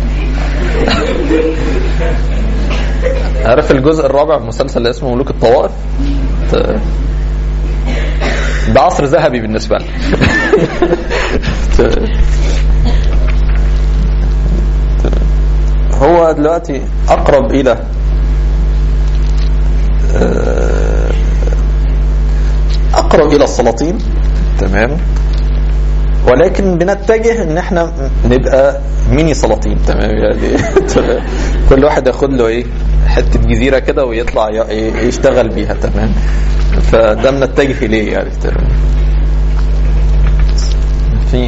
Speaker 1: عارف الجزء الرابع من مسلسل اللي اسمه ملوك الطوائف ت- ده عصر ذهبي بالنسبه لنا ت- هو دلوقتي اقرب الى آه، اقرب الى السلاطين تمام ولكن بنتجه ان احنا نبقى ميني سلاطين تمام يعني تمام. كل واحد ياخد له ايه حته جزيره كده ويطلع ي- ي- يشتغل بيها تمام فده بنتجه اليه يعني تمام في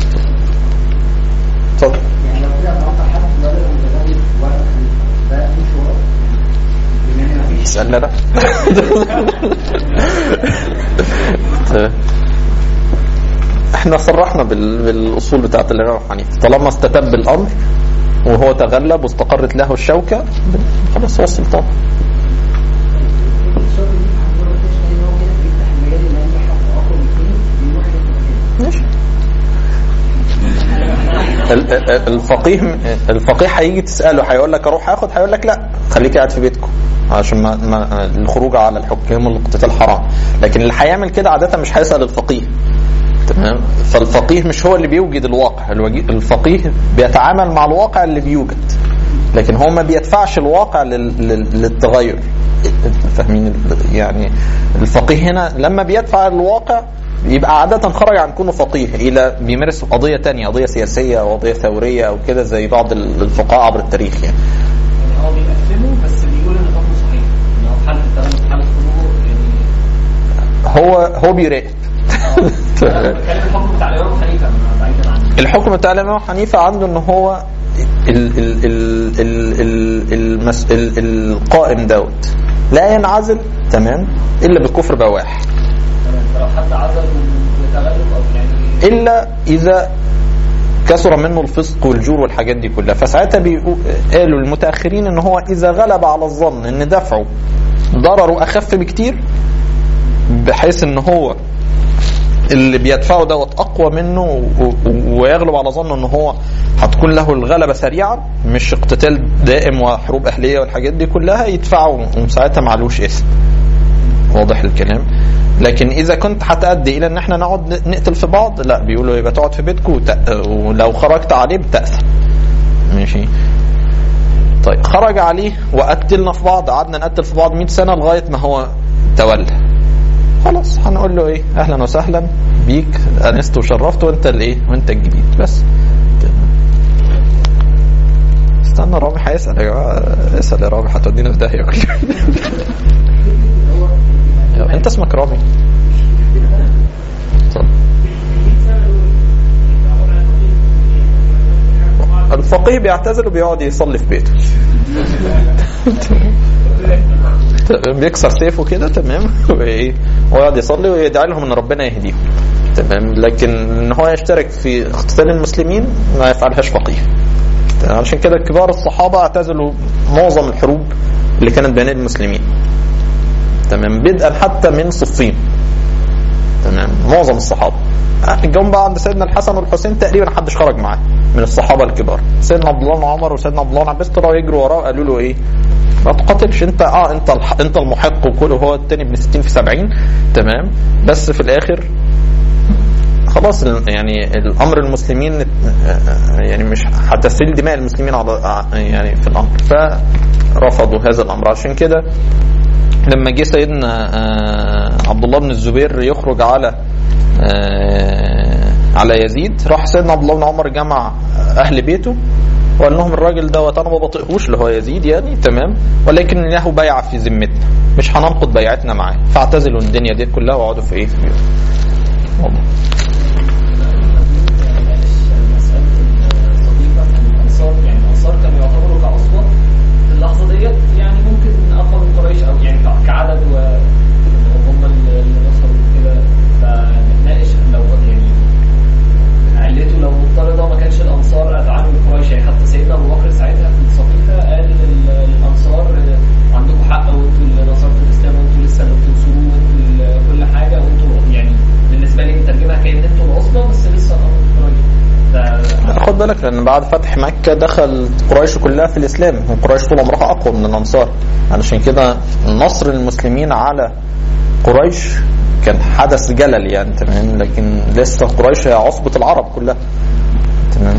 Speaker 1: اتفضل
Speaker 3: يعني لو كده اتوقع حد ضرب متزوج ورا الخليفه ده مش ورا بما ان مفيش
Speaker 1: اسالنا لا تمام. احنا صرحنا بال- بالاصول بتاعت الامام أبو حنيفه طالما استتب الامر وهو تغلب واستقرت له الشوكه خلاص هو السلطان
Speaker 3: الشغل اللي عندنا مفيش ان هو كده بيفتح المجال ان اي حد اقوى من الثاني بيروح ياخد مكانه
Speaker 1: ماشي ال- ال- الفقيه الفقيه هيجي تساله هيقول لك اروح اخد هيقول لك لا خليك قاعد في بيتكم عشان ما, ما الخروج على الحكام والاقتتال حرام لكن اللي هيعمل كده عاده مش هيسال الفقيه تمام فالفقيه مش هو اللي بيوجد الواقع الوجي- الفقيه بيتعامل مع الواقع اللي بيوجد لكن هو ما بيدفعش الواقع لل- لل- للتغير فاهمين ال- يعني الفقيه هنا لما بيدفع الواقع يبقى عادة خرج عن كونه فقيه إلى بيمارس قضية تانية قضية سياسية أو قضية ثورية أو كده زي بعض ال- الفقهاء عبر التاريخ يعني
Speaker 2: يعني هو بيقسمه بس بيقول ان حكمه صحيح ان هو في حاله التغلب في حاله خروجه يعني
Speaker 1: هو هو بيراقب
Speaker 2: انا بتكلم الحكم بتاع الامام حنيفه بعيدا عن
Speaker 1: الحكم بتاع الامام حنيفه عنده ان هو ال ال ال ال ال المس ال القائم دوت لا ينعزل تمام الا بالكفر بواح
Speaker 2: لو حد عزل من تغلب او يعني
Speaker 1: الا اذا كثر منه الفسق والجور والحاجات دي كلها فساعتها بيقو- قالوا المتاخرين ان هو اذا غلب على الظن ان دفعه ضرره اخف بكتير بحيث ان هو اللي بيدفعه دوت اقوى منه و- و- ويغلب على ظنه ان هو هتكون له الغلبه سريعا مش اقتتال دائم وحروب اهليه والحاجات دي كلها يدفعه وساعتها معلوش اسم واضح الكلام لكن اذا كنت هتأدي الى ان احنا نقعد نقتل في بعض لا بيقولوا يبقى تقعد في بيتك وت... ولو خرجت عليه بتأثم ماشي طيب خرج عليه وقتلنا في بعض قعدنا نقتل في بعض 100 سنه لغايه ما هو تولى خلاص هنقول له ايه اهلا وسهلا بيك انست وشرفت وانت الايه وانت الجديد بس استنى رامي هيسال يا جماعه اسال يا رامي هتودينا في داهيه كلنا انت اسمك رامي اتفضل. الفقيه بيعتزل وبيقعد يصلي في بيته تمام بيكسر سيفه كده تمام وايه ويقعد يصلي ويدعي لهم ان ربنا يهديهم تمام لكن ان هو يشترك في اقتتال المسلمين ما يفعلهاش فقيه عشان كده كبار الصحابه اعتزلوا معظم الحروب اللي كانت بين المسلمين تمام بدءا حتى من صفين تمام معظم الصحابه جم بقى عند سيدنا الحسن والحسين تقريبا محدش خرج معاه من الصحابه الكبار سيدنا عبد الله بن عمر وسيدنا عبد الله بن عباس طلعوا يجروا وراه قالوا له ايه ما تقاتلش انت اه انت الح... انت المحق وكله هو التاني ابن 60 في 70 تمام بس في الاخر خلاص ال- يعني الامر المسلمين آه، يعني مش هتسيل دماء المسلمين على يعني في الامر فرفضوا هذا الامر عشان كده لما جه سيدنا آه، عبد الله بن الزبير يخرج على آه، على يزيد راح سيدنا عبد الله بن عمر جمع اهل بيته وقال لهم الراجل دوت انا ما بطيقهوش اللي هو يزيد يعني تمام ولكن له بيعه في ذمتنا مش هننقض بيعتنا معاه فاعتزلوا الدنيا دي كلها واقعدوا في ايه في بيوت والله.
Speaker 2: مسألة الصديقة الأنصار يعني الأنصار كانوا يعتبروا كأصوات في اللحظة ديت يعني ممكن أقوى من قريش أو يعني ك- كعدد وهم اللي نصروا كده فنتناقش لو يعني علته لو مضطردة ما كانش الأنصار أدعموا قريش يعني حتى سيدنا أبو بكر ساعتها في الصحيفة قال لل- للأنصار عندكم حق وأنتوا اللي نصرتوا الإسلام وأنتوا لسه اللي بتنصروه وأنتوا اللي كل حاجة وأنتوا يعني بالنسبة لي مترجمها كأن أنتوا العصبة بس لسه الأمر في قريش
Speaker 1: لا،
Speaker 2: ف-
Speaker 1: خد بالك لان بعد فتح مكه دخل قريش كلها في الاسلام وقريش طول عمرها اقوى من الانصار علشان كده نصر المسلمين على قريش كان حدث جلل يعني تمام لكن لسه قريش هي عصبه العرب كلها تمام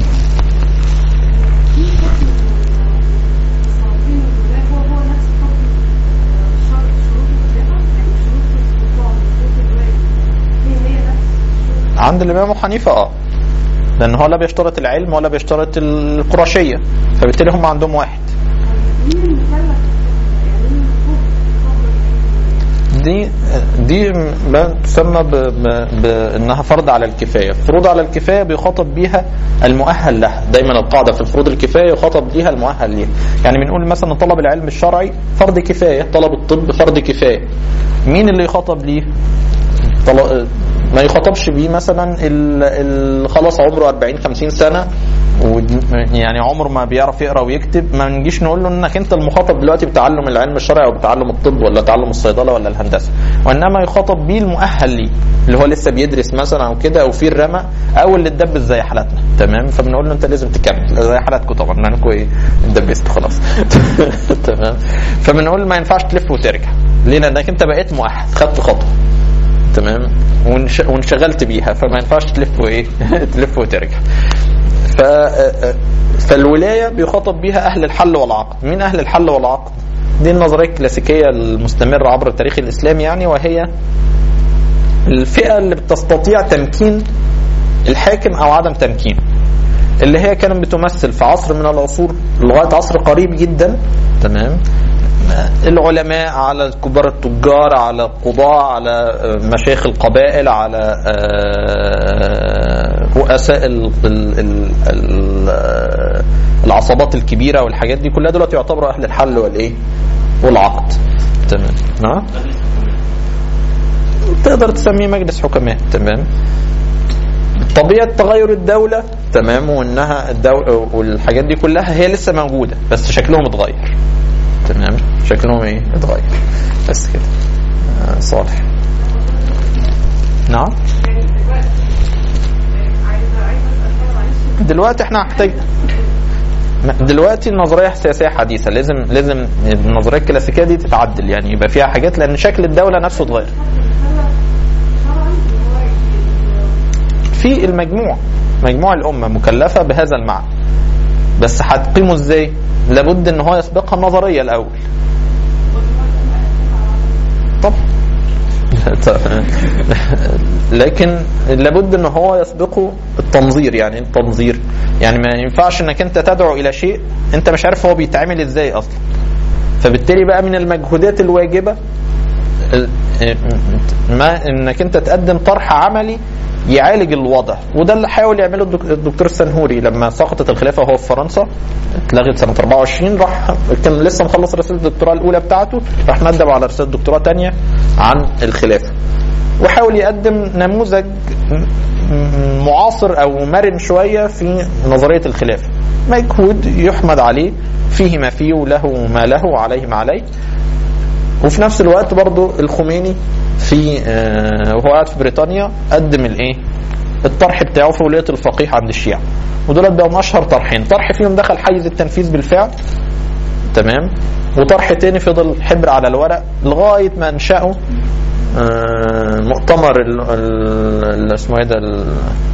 Speaker 4: الصالحين والولاة هو هو نفس حكم الشرط شروط الخلافة يعني شروط السلطان وشروط الولاية هي هي نفس الشروط
Speaker 1: عند الامام ابو حنيفه اه لان هو لا بيشترط العلم ولا بيشترط القرشيه فبالتالي هم عندهم واحد
Speaker 4: مين المكلف يعني مين المفروض يصبر
Speaker 1: دي دي ما تسمى ب... ب... بانها فرض على الكفايه، فروض على الكفايه بيخاطب بيها المؤهل لها، دايما القاعده في الفروض الكفايه يخاطب بيها المؤهل ليها، يعني بنقول مثلا طلب العلم الشرعي فرض كفايه، طلب الطب فرض كفايه. مين اللي يخاطب ليه؟ طل... ما يخاطبش بيه مثلا ال... ال... خلاص عمره 40 50 سنه ود- يعني عمره ما بيعرف يقرا ويكتب ما نجيش نقول له انك انت المخاطب دلوقتي بتعلم العلم الشرعي او بتعلم الطب ولا تعلم الصيدله ولا الهندسه وانما يخاطب بيه المؤهل ليه اللي هو لسه بيدرس مثلا او كده او في الرمى او اللي اتدبس زي حالاتنا تمام فبنقول له انت لازم تكمل زي حالاتكم طبعا لانكم ايه اتدبستوا خلاص تمام فبنقول ما ينفعش تلف وترجع ليه لانك انت بقيت مؤهل خدت خطوه تمام وانش... وانشغلت بيها فما ينفعش تلف وايه تلف وترجع ف... فالولايه بيخاطب بيها اهل الحل والعقد مين اهل الحل والعقد دي النظريه الكلاسيكيه المستمره عبر التاريخ الاسلامي يعني وهي الفئه اللي بتستطيع تمكين الحاكم او عدم تمكينه اللي هي كانت بتمثل في عصر من العصور لغايه عصر قريب جدا تمام العلماء على كبار التجار على القضاة على مشايخ القبائل على آه، رؤساء ال- ال- ال- ال- العصابات الكبيرة والحاجات دي كلها دلوقتي يعتبروا أهل الحل والإيه والعقد تمام نعم تقدر تسميه مجلس حكماء تمام طبيعة تغير الدولة تمام وانها الدولة والحاجات دي كلها هي لسه موجودة بس شكلهم اتغير تمام شكلهم ايه اتغير بس كده آه صالح نعم
Speaker 4: يعني دلوقتي عايزة عايزة أسأل معلش
Speaker 1: دلوقتي احنا هنحتاج دلوقتي النظريه السياسيه حديثه لازم لازم النظريه الكلاسيكيه دي تتعدل يعني يبقى فيها حاجات لان شكل الدوله نفسه اتغير
Speaker 4: شرعا اللي هو
Speaker 1: في المجموع مجموع الامه مكلفه بهذا المعنى بس هتقيمه ازاي لابد ان هو يسبقها النظريه الاول طبعا لكن لابد ان هو يسبقه التنظير يعني التنظير يعني ما ينفعش انك انت تدعو الى شيء انت مش عارف هو بيتعمل ازاي اصلا فبالتالي بقى من المجهودات الواجبه ما انك انت تقدم طرح عملي يعالج الوضع وده اللي حاول يعمله الدك- الدكتور السنهوري لما سقطت الخلافه وهو في فرنسا اتلغت سنه 24 راح كان لسه مخلص رساله الدكتوراه الاولى بتاعته راح ندم على رساله دكتوراه تانية عن الخلافه وحاول يقدم نموذج م- م- معاصر او مرن شويه في نظريه الخلافه مجهود يحمد عليه فيه ما فيه وله ما له وعليه ما عليه وفي نفس الوقت برضو الخميني في آه، وهو قاعد في بريطانيا قدم الايه الطرح بتاعه في ولايه الفقيه عند الشيعة ودول بقوا اشهر طرحين طرح فيهم دخل حيز التنفيذ بالفعل تمام وطرح تاني فضل حبر على الورق لغايه ما انشأوا آه، مؤتمر ال- ال- ال- اسمه ايه ده ال-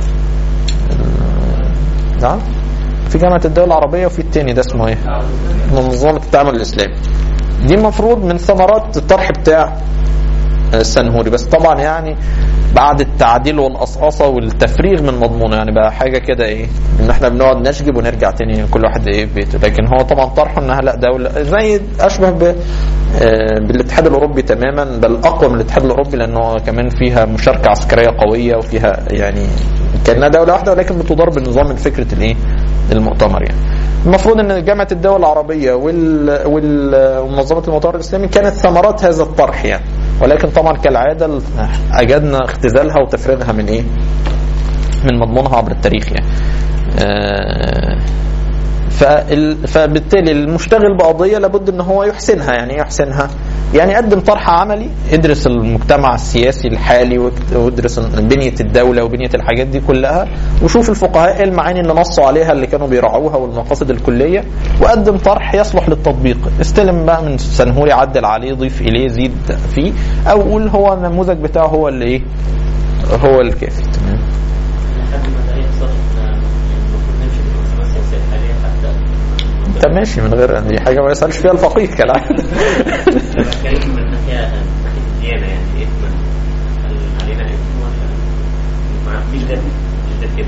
Speaker 1: ال- نعم في جامعه الدول العربيه وفي التاني ده اسمه ايه؟ منظمه التعامل الاسلامي دي المفروض من ثمرات الطرح بتاع السنهوري بس طبعا يعني بعد التعديل والقصقصه والتفريغ من مضمونه يعني بقى حاجه كده ايه ان احنا بنقعد نشجب ونرجع تاني كل واحد ايه في بيته لكن هو طبعا طرحه انها لا دوله زي اشبه ب آه، بالاتحاد الاوروبي تماما بل اقوى من الاتحاد الاوروبي لانه كمان فيها مشاركه عسكريه قويه وفيها يعني كانها دوله واحده ولكن بتدار بالنظام من فكره الايه المؤتمر يعني المفروض ان جامعه الدول العربيه وال... وال... ومنظمه المؤتمر الاسلامي كانت ثمرات هذا الطرح يعني ولكن طبعا كالعاده ال- اجدنا اختزالها وتفريغها من ايه؟ من مضمونها عبر التاريخ يعني. آه، فال... فبالتالي المشتغل بقضيه لابد ان هو يحسنها يعني ايه يحسنها؟ يعني يقدم طرح عملي ادرس المجتمع السياسي الحالي وات- وادرس بنيه الدوله وبنيه الحاجات دي كلها وشوف الفقهاء ايه المعاني اللي نصوا عليها اللي كانوا بيراعوها والمقاصد الكليه وقدم طرح يصلح للتطبيق استلم بقى من سنهوري عدل عليه ضيف اليه زيد فيه او قول هو النموذج بتاعه هو اللي ايه هو الكافي تمام
Speaker 5: لحد ما ده يحصل احنا المفروض نمشي بالمنظمه السياسيه الحاليه حتى
Speaker 1: انت ماشي من غير دي حاجه ما يسالش فيها الفقيه كالعاده
Speaker 5: انا بتكلم من ناحيه من ناحيه الديانه يعني اثما هل علينا اثم ولا ما مش ده مش ده كده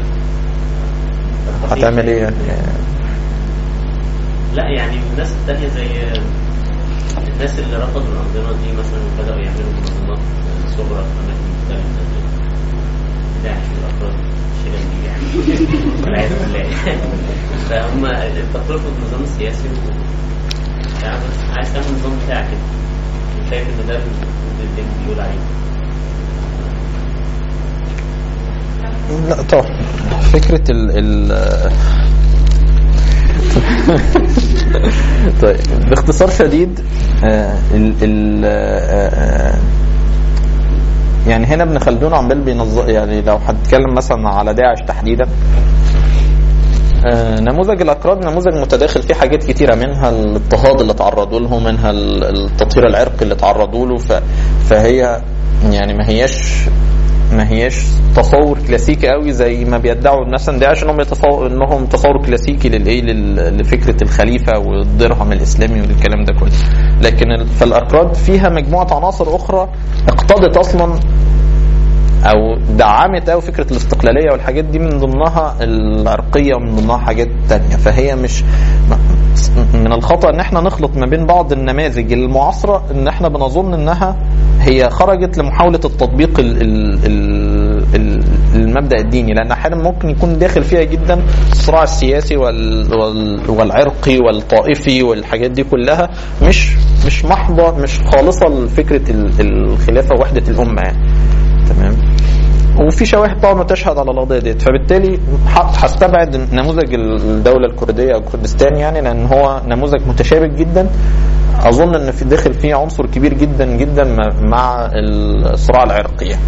Speaker 1: هتعمل ايه يعني
Speaker 5: لا يعني الناس التانية زي الناس اللي رفضوا الأنظمة دي مثلا وبدأوا يعملوا منظمات صغرى في أماكن مختلفة زي داعش والأفراد الشلل دي يعني والعياذ بالله فهم أنت بترفض النظام السياسي و يعني بس عايز تعمل النظام بتاعك كده وشايف إن ده اللي الدين بيقول عليه
Speaker 1: لا طبعا فكرة ال ال طيب باختصار شديد آه، ال ال آه، آه، يعني هنا ابن خلدون عمال بينظم يعني لو هتتكلم مثلا على داعش تحديدا آه، نموذج الاكراد نموذج متداخل فيه حاجات كتيره منها الاضطهاد اللي تعرضوا له منها ال- التطهير العرقي اللي تعرضوا له ف- فهي يعني ما هياش ما هياش تصور كلاسيكي قوي زي ما بيدعوا مثلا داعش انهم يتصور انهم تصور كلاسيكي للايه لل- لفكره الخليفه والدرهم الاسلامي والكلام ده كله لكن ال- فالاكراد فيها مجموعه عناصر اخرى اقتضت اصلا او دعمت قوي فكره الاستقلاليه والحاجات دي من ضمنها العرقيه ومن ضمنها حاجات تانية فهي مش من الخطا ان احنا نخلط ما بين بعض النماذج المعاصره ان احنا بنظن انها هي خرجت لمحاوله التطبيق ال ال ال ال المبدا الديني لان احيانا ممكن يكون داخل فيها جدا الصراع السياسي وال وال والعرقي والطائفي والحاجات دي كلها مش مش محضه مش خالصه لفكره ال- الخلافه ووحده الامه يعني تمام وفي شواهد طبعا تشهد على القضيه ديت فبالتالي ح- هستبعد نموذج الدوله الكرديه او كردستان يعني لان هو نموذج متشابك جدا اظن ان في داخل فيه عنصر كبير جدا جدا م- مع الصراع العرقي يعني.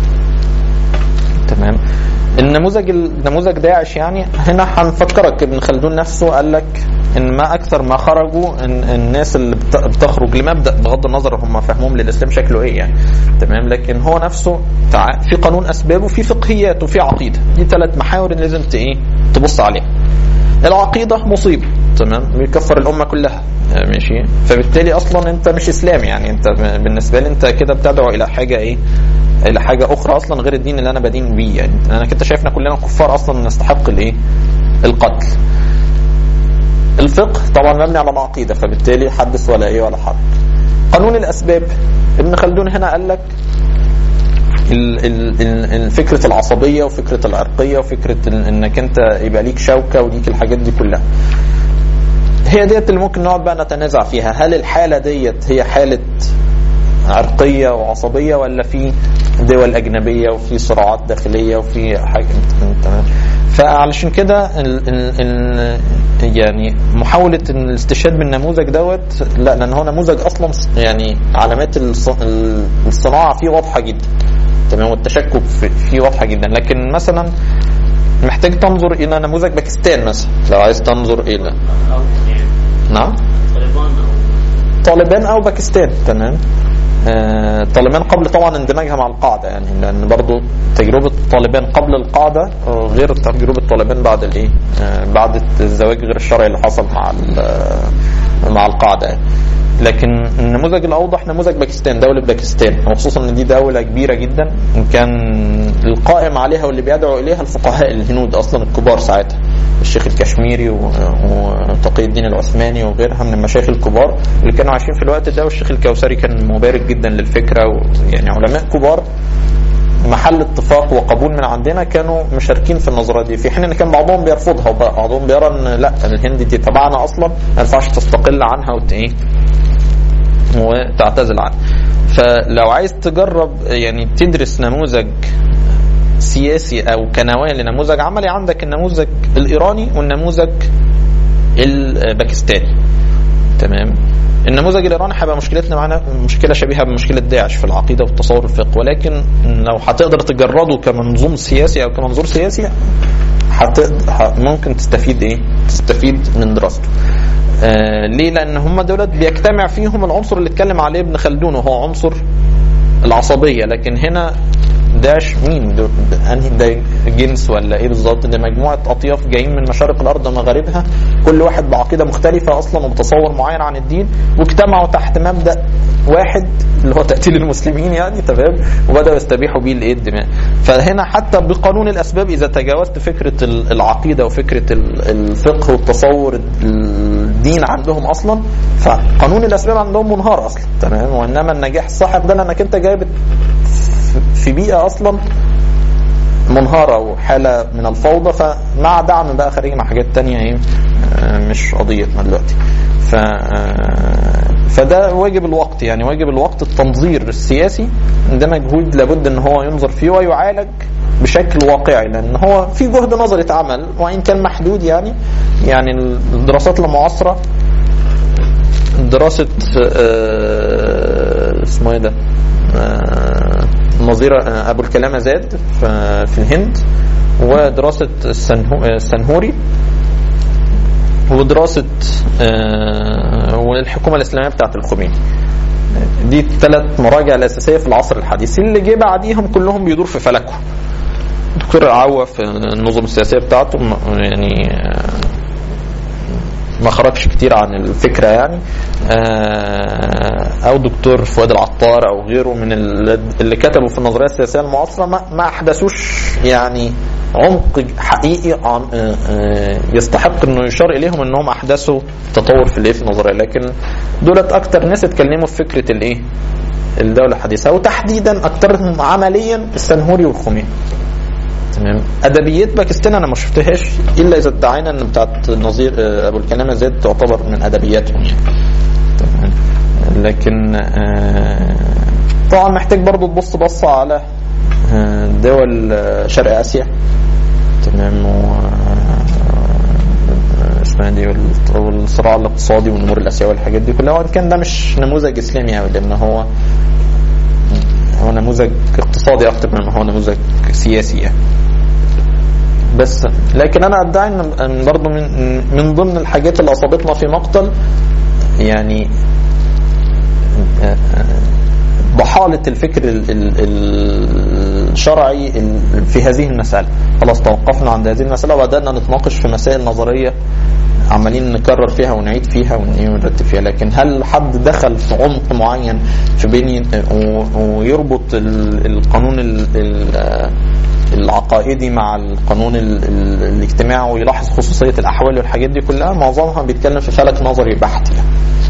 Speaker 1: تمام النموذج النموذج داعش يعني هنا هنفكرك ابن خلدون نفسه قال لك ان ما اكثر ما خرجوا إن الناس اللي بت- بتخرج لمبدا بغض النظر هم فهمهم للاسلام شكله ايه يعني تمام لكن هو نفسه تع- في قانون اسباب وفي فقهيات وفي عقيده دي ثلاث محاور اللي لازم ت- ايه تبص عليها العقيده مصيبه تمام بيكفر الامه كلها آه، ماشي فبالتالي اصلا انت مش اسلام يعني انت ب- بالنسبه لي انت كده بتدعو الى حاجه ايه الى حاجه اخرى اصلا غير الدين اللي انا بدين بيه يعني انا كنت شايفنا كلنا كفار اصلا نستحق الايه القتل الفقه طبعا مبني على العقيده فبالتالي حدث ولا ايه ولا حرج قانون الاسباب ابن خلدون هنا قال لك ال- ال- ال- ال- فكره العصبيه وفكره العرقيه وفكره ال- انك انت يبقى ليك شوكه وليك الحاجات دي كلها هي ديت اللي ممكن نقعد بقى نتنازع فيها هل الحاله ديت هي حاله عرقيه وعصبيه ولا في دول اجنبيه وفي صراعات داخليه وفي حاجه تمام فعلشان كده ال- ال- ال- يعني محاولة إن الاستشهاد بالنموذج دوت لا لأن هو نموذج أصلا يعني علامات الص- الصناعة فيه واضحة جدا تمام والتشكك في- فيه واضحة جدا لكن مثلا محتاج تنظر إلى نموذج باكستان مثلا لو عايز تنظر إلى
Speaker 5: او يعني
Speaker 1: نعم
Speaker 5: طالبان او
Speaker 1: طالبان او باكستان تمام آه، طالبان قبل طبعا اندماجها مع القاعده يعني لان برضو تجربه طالبان قبل القاعده آه، غير تجربه طالبان بعد الايه آه، بعد الزواج غير الشرعي اللي حصل مع ال- آه، مع القاعده يعني. لكن النموذج الاوضح نموذج باكستان دوله باكستان وخصوصا ان دي دوله كبيره جدا كان القائم عليها واللي بيدعو اليها الفقهاء الهنود اصلا الكبار ساعتها الشيخ الكشميري و- وتقي الدين العثماني وغيرها من المشايخ الكبار اللي كانوا عايشين في الوقت ده والشيخ الكوثري كان مبارك جدا للفكره ويعني علماء كبار محل اتفاق وقبول من عندنا كانوا مشاركين في النظريه دي في حين ان كان بعضهم بيرفضها وبعضهم بيرى ان لا الهند دي تبعنا اصلا ما ينفعش تستقل عنها وت ايه وتعتزل عنها فلو عايز تجرب يعني تدرس نموذج سياسي او كنواه لنموذج عملي عندك النموذج الايراني والنموذج الباكستاني تمام النموذج الايراني هيبقى مشكلتنا معانا مشكله شبيهه بمشكله داعش في العقيده والتصور الفقه ولكن لو هتقدر تجرده كمنظوم سياسي او كمنظور سياسي هت... ه- ممكن تستفيد ايه؟ تستفيد من دراسته. آه ليه؟ لان هم دولت بيجتمع فيهم العنصر اللي اتكلم عليه ابن خلدون وهو عنصر العصبيه لكن هنا داش مين دول انهي ده جنس ولا ايه بالظبط ده مجموعه اطياف جايين من مشارق الارض ومغاربها كل واحد بعقيده مختلفه اصلا وبتصور معين عن الدين واجتمعوا تحت مبدا واحد اللي هو تقتيل المسلمين يعني تمام وبداوا يستبيحوا بيه الايه الدماء فهنا حتى بقانون الاسباب اذا تجاوزت فكره ال- العقيده وفكره ال- الفقه والتصور الدين عندهم اصلا فقانون الاسباب عندهم منهار اصلا تمام وانما النجاح الصاحب ده لانك انت جايب في بيئه اصلا منهارة وحالة من الفوضى فمع دعم بقى خارجي مع حاجات تانية ايه آه، مش قضيتنا دلوقتي ف آه، فده واجب الوقت يعني واجب الوقت التنظير السياسي ده مجهود لابد ان هو ينظر فيه ويعالج بشكل واقعي لان هو في جهد نظري اتعمل وان كان محدود يعني يعني الدراسات المعاصره دراسه آه، اسمه ايه ده آه، نظيره آه، ابو الكلام زاد في في الهند ودراسه السنهو- السنهوري ودراسه آه، والحكومه الاسلاميه بتاعت الخميني دي الثلاث مراجع الاساسيه في العصر الحديث اللي جه بعديهم كلهم بيدور في فلكه دكتور عوا في النظم السياسيه بتاعته م- يعني آه، ما خرجش كتير عن الفكره يعني آه، او دكتور فؤاد العطار او غيره من ال- اللي كتبوا في النظريه السياسيه المعاصره ما, ما احدثوش يعني عمق حقيقي عن آه، آه، يستحق انه يشار اليهم انهم احدثوا تطور في الايه في النظريه لكن دولت اكتر ناس اتكلموا في فكره الايه الدوله الحديثه وتحديدا اكثرهم عمليا السنهوري والخميني تمام ادبيات باكستان انا ما شفتهاش الا اذا ادعينا ان بتاعت نظير آه، ابو الكلام زاد تعتبر من ادبياتهم يعني تمام لكن آه، طبعا محتاج برضو تبص بصه على آه، دول آه، شرق اسيا تمام و آه، اسمها دي وال- والصراع الاقتصادي والنمور الاسيويه والحاجات دي كلها وان كان ده مش نموذج اسلامي قوي لان هو هو نموذج اقتصادي اكتر من ما هو نموذج سياسي يعني. بس لكن انا ادعي ان إن برضه من من ضمن الحاجات اللي اصابتنا في مقتل يعني ضحالة الفكر ال- ال- ال- الشرعي ال- في هذه المسألة خلاص توقفنا عند هذه المسألة وبدأنا نتناقش في مسائل نظرية عمالين نكرر فيها ونعيد فيها ون- ونرتب فيها لكن هل حد دخل في عمق معين في بين و- ويربط ال- القانون ال- ال- العقائدي مع القانون ال- ال- الاجتماعي ويلاحظ خصوصية الأحوال والحاجات دي كلها معظمها بيتكلم في فلك نظري بحت يعني.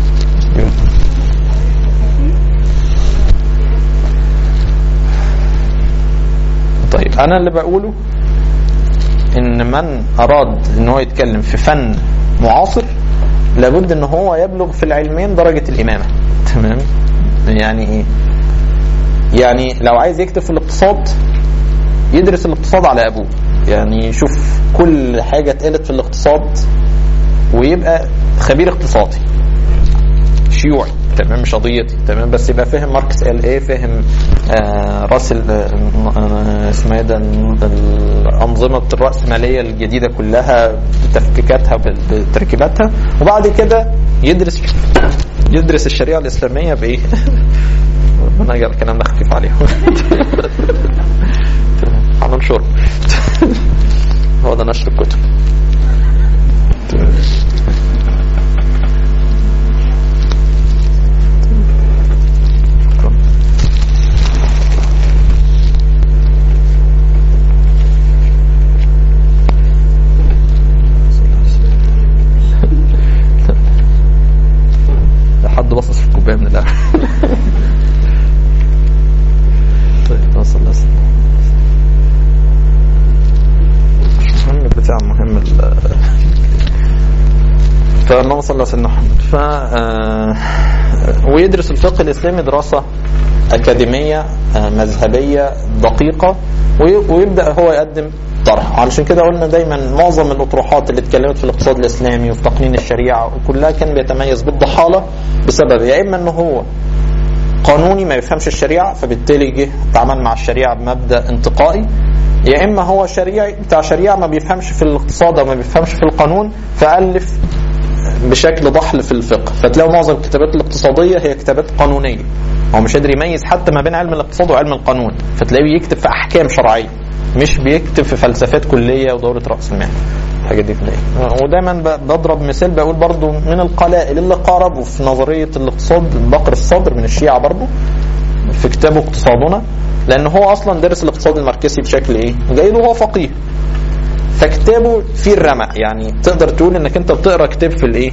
Speaker 1: طيب انا اللي بقوله ان من اراد ان هو يتكلم في فن معاصر لابد ان هو يبلغ في العلمين درجة الامامة تمام يعني ايه يعني لو عايز يكتب في الاقتصاد يدرس الاقتصاد على ابوه يعني يشوف كل حاجة اتقالت في الاقتصاد ويبقى خبير اقتصادي شيوعي تمام مش قضيتي تمام بس يبقى فاهم ماركس قال ايه فاهم آه راسل آه آه، اسمها ايه ده ال- انظمه الراسماليه الجديده كلها بتفكيكاتها بال- بتركيباتها وبعد كده يدرس يدرس الشريعه الاسلاميه بايه؟ ربنا يجعل الكلام ده خفيف عليهم هننشره هو ده نشر الكتب حد باصص في الكوبايه من الاخر طيب وصل لسه مش مهم البتاع المهم ال- فاللهم صل على سيدنا محمد ف آه، ويدرس الفقه الاسلامي دراسه اكاديميه آه، مذهبيه دقيقه وي- ويبدا هو يقدم طرح علشان كده قلنا دايما معظم الاطروحات اللي اتكلمت في الاقتصاد الاسلامي وفي تقنين الشريعه وكلها كان بيتميز بالضحاله بسبب يا اما ان هو قانوني ما يفهمش الشريعه فبالتالي جه تعامل مع الشريعه بمبدا انتقائي يا اما هو شريعي بتاع شريعه ما بيفهمش في الاقتصاد او ما بيفهمش في القانون فالف بشكل ضحل في الفقه فتلاقوا معظم الكتابات الاقتصاديه هي كتابات قانونيه هو مش قادر يميز حتى ما بين علم الاقتصاد وعلم القانون فتلاقيه بيكتب في احكام شرعيه مش بيكتب في فلسفات كليه ودوره راس المال الحاجات دي تلاقي ودايما ب- بضرب مثال بقول برضو من القلائل اللي قاربوا في نظريه الاقتصاد بكر الصدر من الشيعه برضو في كتابه اقتصادنا لان هو اصلا دارس الاقتصاد الماركسي بشكل ايه جيد وهو فقيه فكتابه فيه الرمق يعني تقدر تقول انك انت بتقرا كتاب في الايه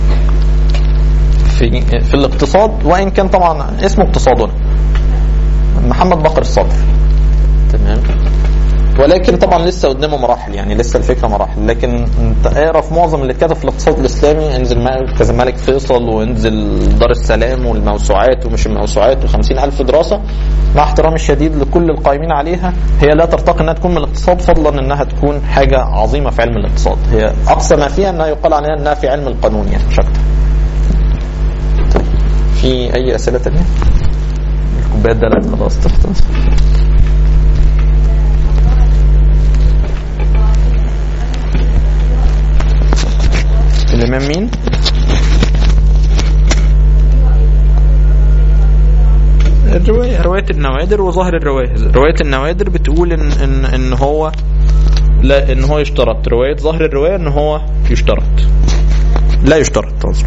Speaker 1: في في الاقتصاد وان كان طبعا اسمه اقتصادنا محمد بكر الصدر تمام ولكن طبعا لسه قدامه مراحل يعني لسه الفكره مراحل لكن انت اقرا في معظم اللي اتكتب في الاقتصاد الاسلامي انزل مركز الملك فيصل وانزل دار السلام والموسوعات ومش الموسوعات و ألف دراسه مع احترامي الشديد لكل القائمين عليها هي لا ترتقي انها تكون من الاقتصاد فضلا انها تكون حاجه عظيمه في علم الاقتصاد هي اقصى ما فيها انها يقال عليها انها في علم القانون يعني مش اكتر طيب في اي اسئله تانية؟ الكوبايات ده لا خلاص تخلص الإمام مين؟ الرواية رواية النوادر وظاهر الرواية رواية النوادر بتقول إن إن إن هو لا إن هو يشترط رواية ظاهر الرواية إن هو يشترط لا يشترط قصدي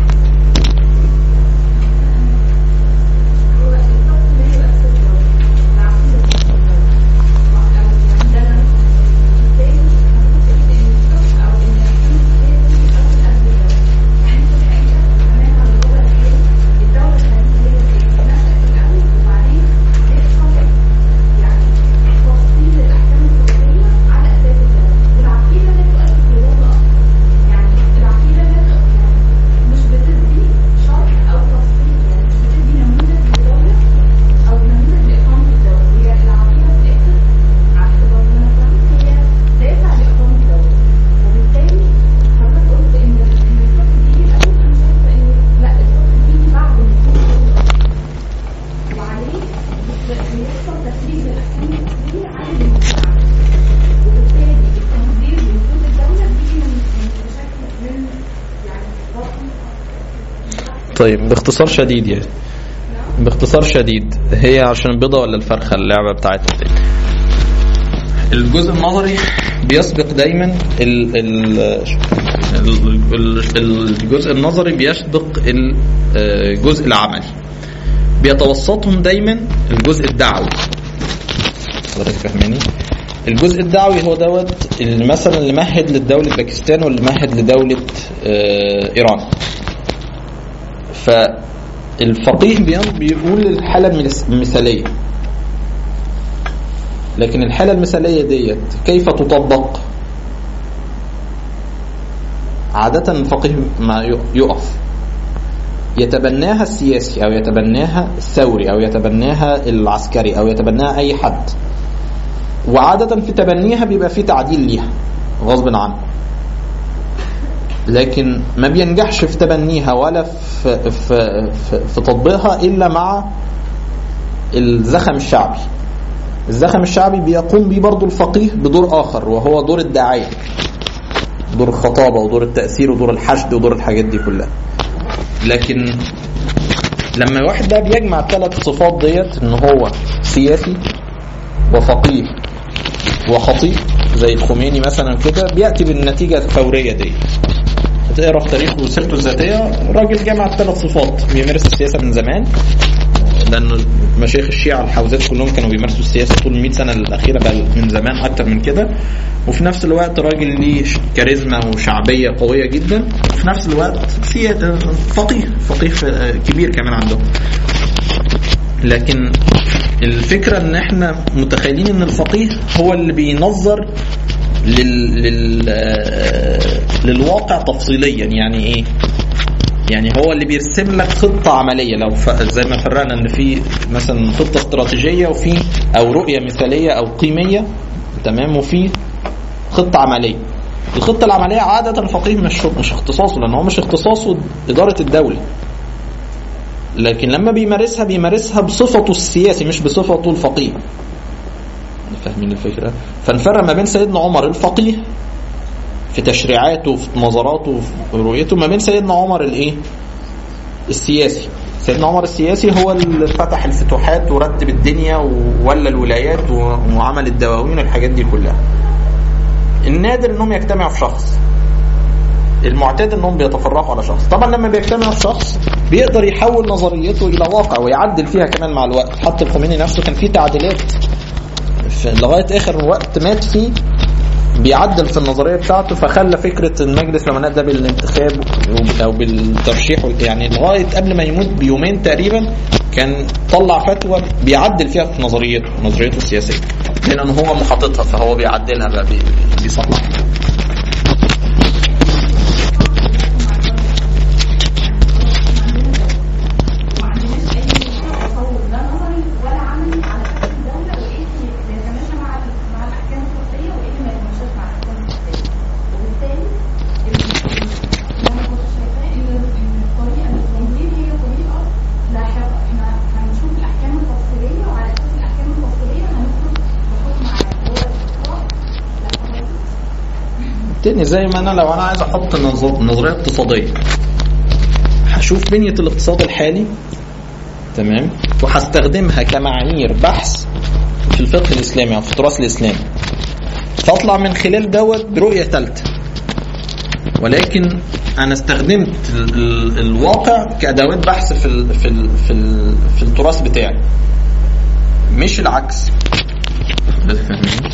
Speaker 4: مش بتدي شرح او تفصيل يعني مش بتدي نموذج لدوله او نموذج لاقامه الدوله هي العقيده في الاخر على اعتبار ان انا فهمت هي دافع لاقامه الدوله وبالتالي حضرتك قلت ان ان الفقه بيجي الاول انا شايفه ان لا الفقه بيجي بعد نزول الدوله وعليه بيحصل تسريب للاحكام الفقهيه على المجتمع وبالتالي التنظير لوجود الدوله بيجي من من بشكل من يعني رقم
Speaker 1: طيب باختصار شديد يعني باختصار شديد هي عشان البيضة ولا الفرخة اللعبة بتاعتنا دي الجزء النظري بيسبق دايما ال ال ال- ال- الجزء النظري بيسبق الجزء العملي بيتوسطهم دايما الجزء الدعوي حضرتك فاهماني الجزء الدعوي هو دوت اللي مثلا اللي مهد لدولة باكستان واللي مهد لدولة آه، إيران فالفقيه بيان- بيقول الحالة المس- المثالية لكن الحالة المثالية ديت كيف تطبق عادة الفقيه ما ي- يقف يتبناها السياسي او يتبناها الثوري او يتبناها العسكري او يتبناها اي حد وعادة في تبنيها بيبقى في تعديل ليها غصب عنه لكن ما بينجحش في تبنيها ولا في, في, في, في تطبيقها إلا مع الزخم الشعبي الزخم الشعبي بيقوم بيه برضه الفقيه بدور آخر وهو دور الداعية دور الخطابة ودور التأثير ودور الحشد ودور الحاجات دي كلها لكن لما واحد بقى بيجمع الثلاث صفات ديت ان هو سياسي وفقيه وخطيب زي الخميني مثلا كده بياتي بالنتيجه الفوريه دي تقرا في تاريخه وسيرته الذاتيه راجل جمع الثلاث صفات بيمارس السياسه من زمان لان مشايخ الشيعة الحوزات كلهم كانوا بيمارسوا السياسه طول ال 100 سنه الاخيره بل من زمان اكتر من كده وفي نفس الوقت راجل ليه كاريزما وشعبيه قويه جدا وفي نفس الوقت سيا- فقيه فقيه في- كبير كمان عندهم لكن الفكره ان احنا متخيلين ان الفقيه هو اللي بينظر لل... لل... آه، للواقع تفصيليا يعني ايه يعني هو اللي بيرسم لك خطه عمليه لو ف... زي ما فرقنا ان في مثلا خطه استراتيجيه وفي او رؤيه مثاليه او قيميه تمام وفي خطه عمليه الخطه العمليه عاده الفقيه مش مش اختصاصه لان هو مش اختصاصه اداره الدوله لكن لما بيمارسها بيمارسها بصفته السياسي مش بصفته الفقيه فاهمين الفكره فنفرق ما بين سيدنا عمر الفقيه في تشريعاته في نظراته في رؤيته ما بين سيدنا عمر الايه السياسي سيدنا عمر السياسي هو اللي فتح الفتوحات ورتب الدنيا وولى الولايات و- وعمل الدواوين والحاجات دي كلها النادر انهم يجتمعوا في شخص المعتاد انهم بيتفرقوا على شخص طبعا لما بيجتمعوا في شخص بيقدر يحول نظريته الى واقع ويعدل فيها كمان مع الوقت حتى الخميني نفسه كان فيه تعديلات في لغايه اخر وقت مات فيه بيعدل في النظريه بتاعته فخلى فكره المجلس الامناء ده بالانتخاب او بالترشيح يعني لغايه قبل ما يموت بيومين تقريبا كان طلع فتوى بيعدل فيها في نظريته نظريته السياسيه لان هو اللي حاططها فهو بيعدلها بقى بي- بيصلحها
Speaker 4: وما عندناش اي تصور لا نظري ولا عملي على اساس الدوله وايه اللي يتماشى مع ال- مع الاحكام الفقهيه وايه اللي ما يتماشاش مع الاحكام الفقهيه وبالتالي ال- ال- انا كنت شايفاه ان ان الطريقه التنظيم هي طريقه لاحقه احنا هنشوف الاحكام التفصيليه وعلى اساس الاحكام التفصيليه هنخرج بحكم عام هو الاخطاء لا هو
Speaker 1: تاني زي ما انا لو انا عايز احط نظ- نظريه اقتصاديه هشوف بنيه الاقتصاد الحالي تمام وهستخدمها كمعايير بحث في الفقه الاسلامي او في التراث الاسلامي فاطلع من خلال دوت برؤيه ثالثه ولكن انا استخدمت ال- ال- الواقع كادوات بحث في ال في ال في, ال في التراث بتاعي مش العكس فاهمين؟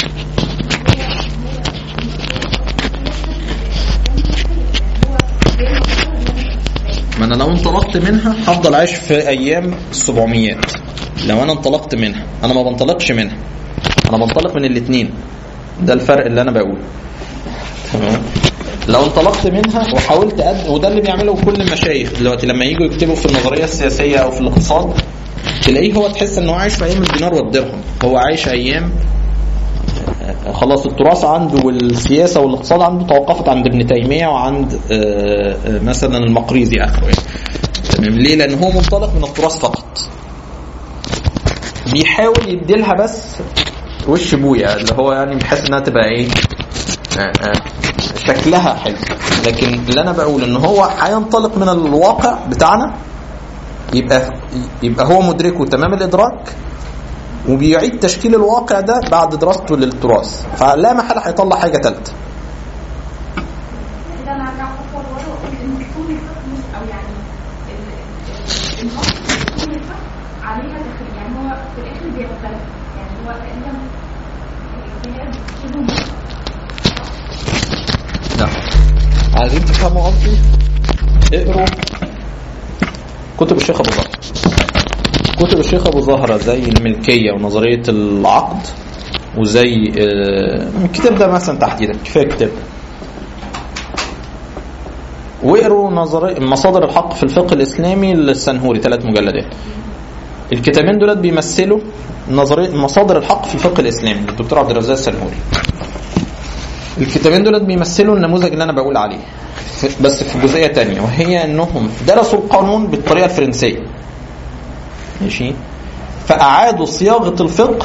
Speaker 1: ما انا لو انطلقت منها هفضل عايش في ايام السبعميات لو انا انطلقت منها انا ما بنطلقش منها انا بنطلق من الاثنين ده الفرق اللي انا بقوله تمام لو انطلقت منها وحاولت أد... وده اللي بيعمله كل المشايخ دلوقتي لما يجوا يكتبوا في النظريه السياسيه او في الاقتصاد تلاقيه هو تحس انه عايش في ايام الدينار والدرهم هو عايش ايام خلاص التراث عنده والسياسه والاقتصاد عنده توقفت عند ابن تيميه وعند آه، آه، مثلا المقريزي اخره يعني تمام ليه؟ لان هو منطلق من التراث فقط بيحاول يديلها بس وش بويا اللي هو يعني بحيث انها تبقى ايه آه، آه، شكلها حلو لكن اللي انا بقول ان هو هينطلق من الواقع بتاعنا يبقى يبقى هو مدركه تمام الادراك وبيعيد تشكيل الواقع ده بعد دراسته للتراث فلا محل هيطلع حاجه ثالثه
Speaker 4: كده انا هرجع خطوه لورا واقول ان اصول الفقه مش او يعني ال- ال- الاصل في اصول الفقه عليها تخريج يعني هو في الاخر بيختلف يعني هو تقريبا اجتهاد شبه مطلق.
Speaker 1: لا عايزين تفهموا قصدي اقروا كتب الشيخ ابو زهر كتب الشيخ ابو زهره زي الملكيه ونظريه العقد وزي آه، الكتاب ده مثلا تحديدا كفايه كتاب واقروا نظري مصادر الحق في الفقه الاسلامي للسنهوري ثلاث مجلدات الكتابين دولت بيمثلوا نظريه مصادر الحق في الفقه الاسلامي للدكتور عبد الرزاق السنهوري الكتابين دول بيمثلوا النموذج اللي انا بقول عليه ف- بس في جزئيه تانية وهي انهم درسوا القانون بالطريقه الفرنسيه ماشي فاعادوا صياغه الفقه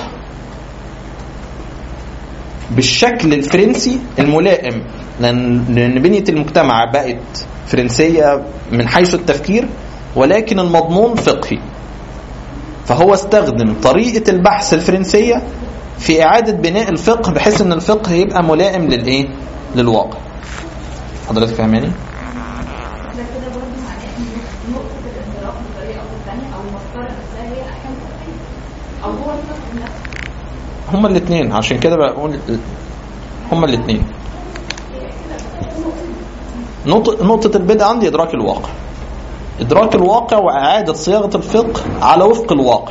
Speaker 1: بالشكل الفرنسي الملائم لان لأن بنيه المجتمع بقت فرنسيه من حيث التفكير ولكن المضمون فقهي فهو استخدم طريقه البحث الفرنسيه في اعاده بناء الفقه بحيث ان الفقه يبقى ملائم للايه للواقع حضرتك فاهماني
Speaker 4: ده كده برضه معناه ان نقطة الانطلاق بطريقة أو الثانية أو المسطرة نفسها هي الأحكام الفقهية أو هو الفقه نفسه
Speaker 1: هما الاثنين عشان كده بقول هما الاثنين نقطة نقطة البدء عندي إدراك الواقع إدراك الواقع وإعادة صياغة الفقه على وفق الواقع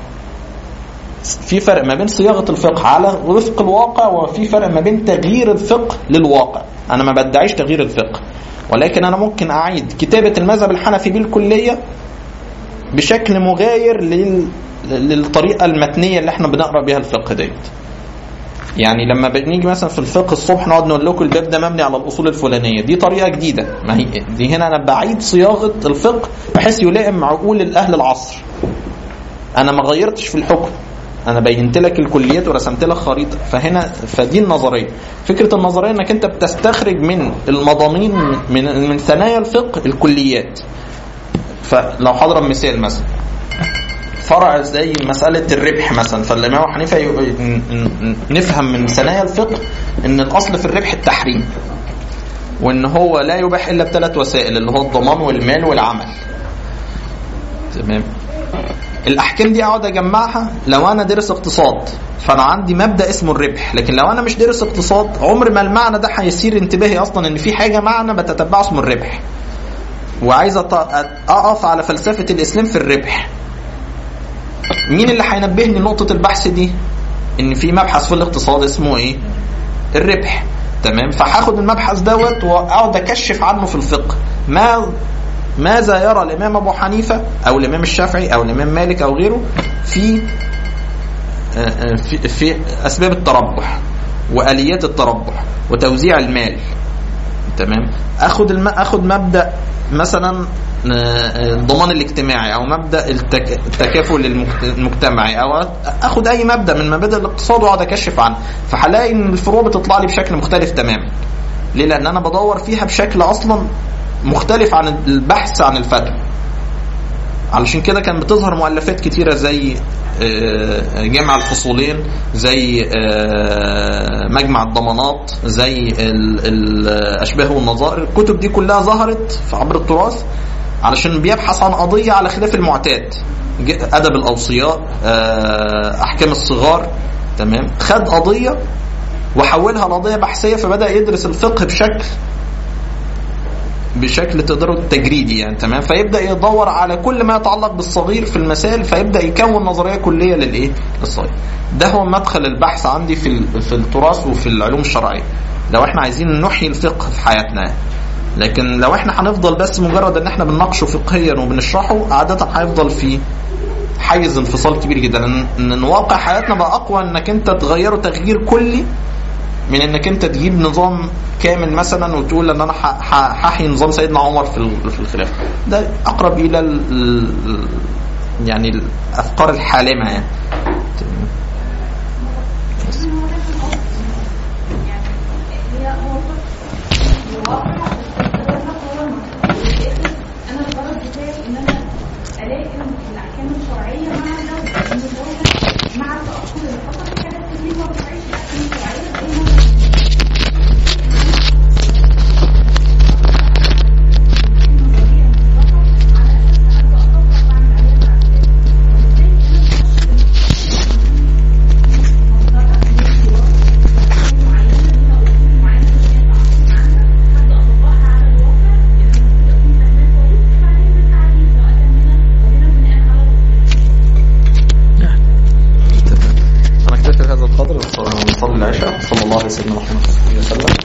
Speaker 1: في فرق ما بين صياغة الفقه على وفق الواقع وفي فرق ما بين تغيير الفقه للواقع أنا ما بدعيش تغيير الفقه ولكن أنا ممكن أعيد كتابة المذهب الحنفي بالكلية بشكل مغاير لل... للطريقة المتنية اللي احنا بنقرأ بيها الفقه ديت يعني لما بنيجي مثلا في الفقه الصبح نقعد نقول لكم الباب ده مبني على الاصول الفلانيه دي طريقه جديده ما هي دي هنا انا بعيد صياغه الفقه بحيث يلائم مع عقول الاهل العصر انا ما غيرتش في الحكم انا بينت لك الكليات ورسمت لك خريطه فهنا فدي النظريه فكره النظريه انك انت بتستخرج من المضامين من من ثنايا الفقه الكليات فلو هضرب مثال مثلا فرع زي مسألة الربح مثلا فالإمام أبو حنيفة ي- ن- ن- نفهم من ثنايا الفقه إن الأصل في الربح التحريم وإن هو لا يباح إلا بثلاث وسائل اللي هو الضمان والمال والعمل تمام الأحكام دي أقعد أجمعها لو أنا دارس اقتصاد فأنا عندي مبدأ اسمه الربح لكن لو أنا مش دارس اقتصاد عمر ما المعنى ده هيثير انتباهي أصلا إن في حاجة معنى بتتبعه اسمه الربح وعايز أط- أقف على فلسفة الإسلام في الربح مين اللي هينبهني لنقطة البحث دي؟ إن في مبحث في الاقتصاد اسمه إيه؟ الربح تمام فهاخد المبحث دوت واقعد اكشف عنه في الفقه ما ماذا يرى الامام ابو حنيفه او الامام الشافعي او الامام مالك او غيره في في, في اسباب التربح واليات التربح وتوزيع المال تمام اخد الم... اخد مبدا مثلا الضمان الاجتماعي او مبدا التك... التكافل المجت- المجتمعي او اخد اي مبدا من مبادئ الاقتصاد واقعد اكشف عنه فهلاقي ان الفروع بتطلع لي بشكل مختلف تماما ليه لان انا بدور فيها بشكل اصلا مختلف عن البحث عن الفتوى علشان كده كان بتظهر مؤلفات كتيرة زي آه، جامع الفصولين زي آه، مجمع الضمانات زي ال- الأشباه والنظائر الكتب دي كلها ظهرت في عبر التراث علشان بيبحث عن قضية على خلاف المعتاد ج- أدب الأوصياء آه، أحكام الصغار تمام خد قضية وحولها لقضية بحثية فبدأ يدرس الفقه بشكل بشكل تقدروا تجريدي يعني تمام فيبدا يدور على كل ما يتعلق بالصغير في المسائل فيبدا يكون نظريه كليه للايه؟ للصغير. ده هو مدخل البحث عندي في ال- في التراث وفي العلوم الشرعيه. لو احنا عايزين نحيي الفقه في حياتنا لكن لو احنا هنفضل بس مجرد ان احنا بنناقشه فقهيا وبنشرحه عاده هيفضل في حيز انفصال كبير جدا لان إن واقع حياتنا بقى اقوى انك انت تغيره تغيير كلي من انك انت تجيب نظام كامل مثلا وتقول ان انا ح- ح- هحيي نظام سيدنا عمر في ال- في الخلافه ده اقرب الى ال ال- يعني الافكار الحالمه يعني
Speaker 4: هي هو الواقع هو المنطق انا الغرض بتاعي ان انا الاقي الاحكام الشرعيه مع الدوله ان الدوله مع التاخر اللي حصل في حاجات كتير ما بتعيش الاحكام الشرعيه زي ما
Speaker 1: انا اكتفي بهذا القدر نصلي العشاء صلى الله عليه وسلم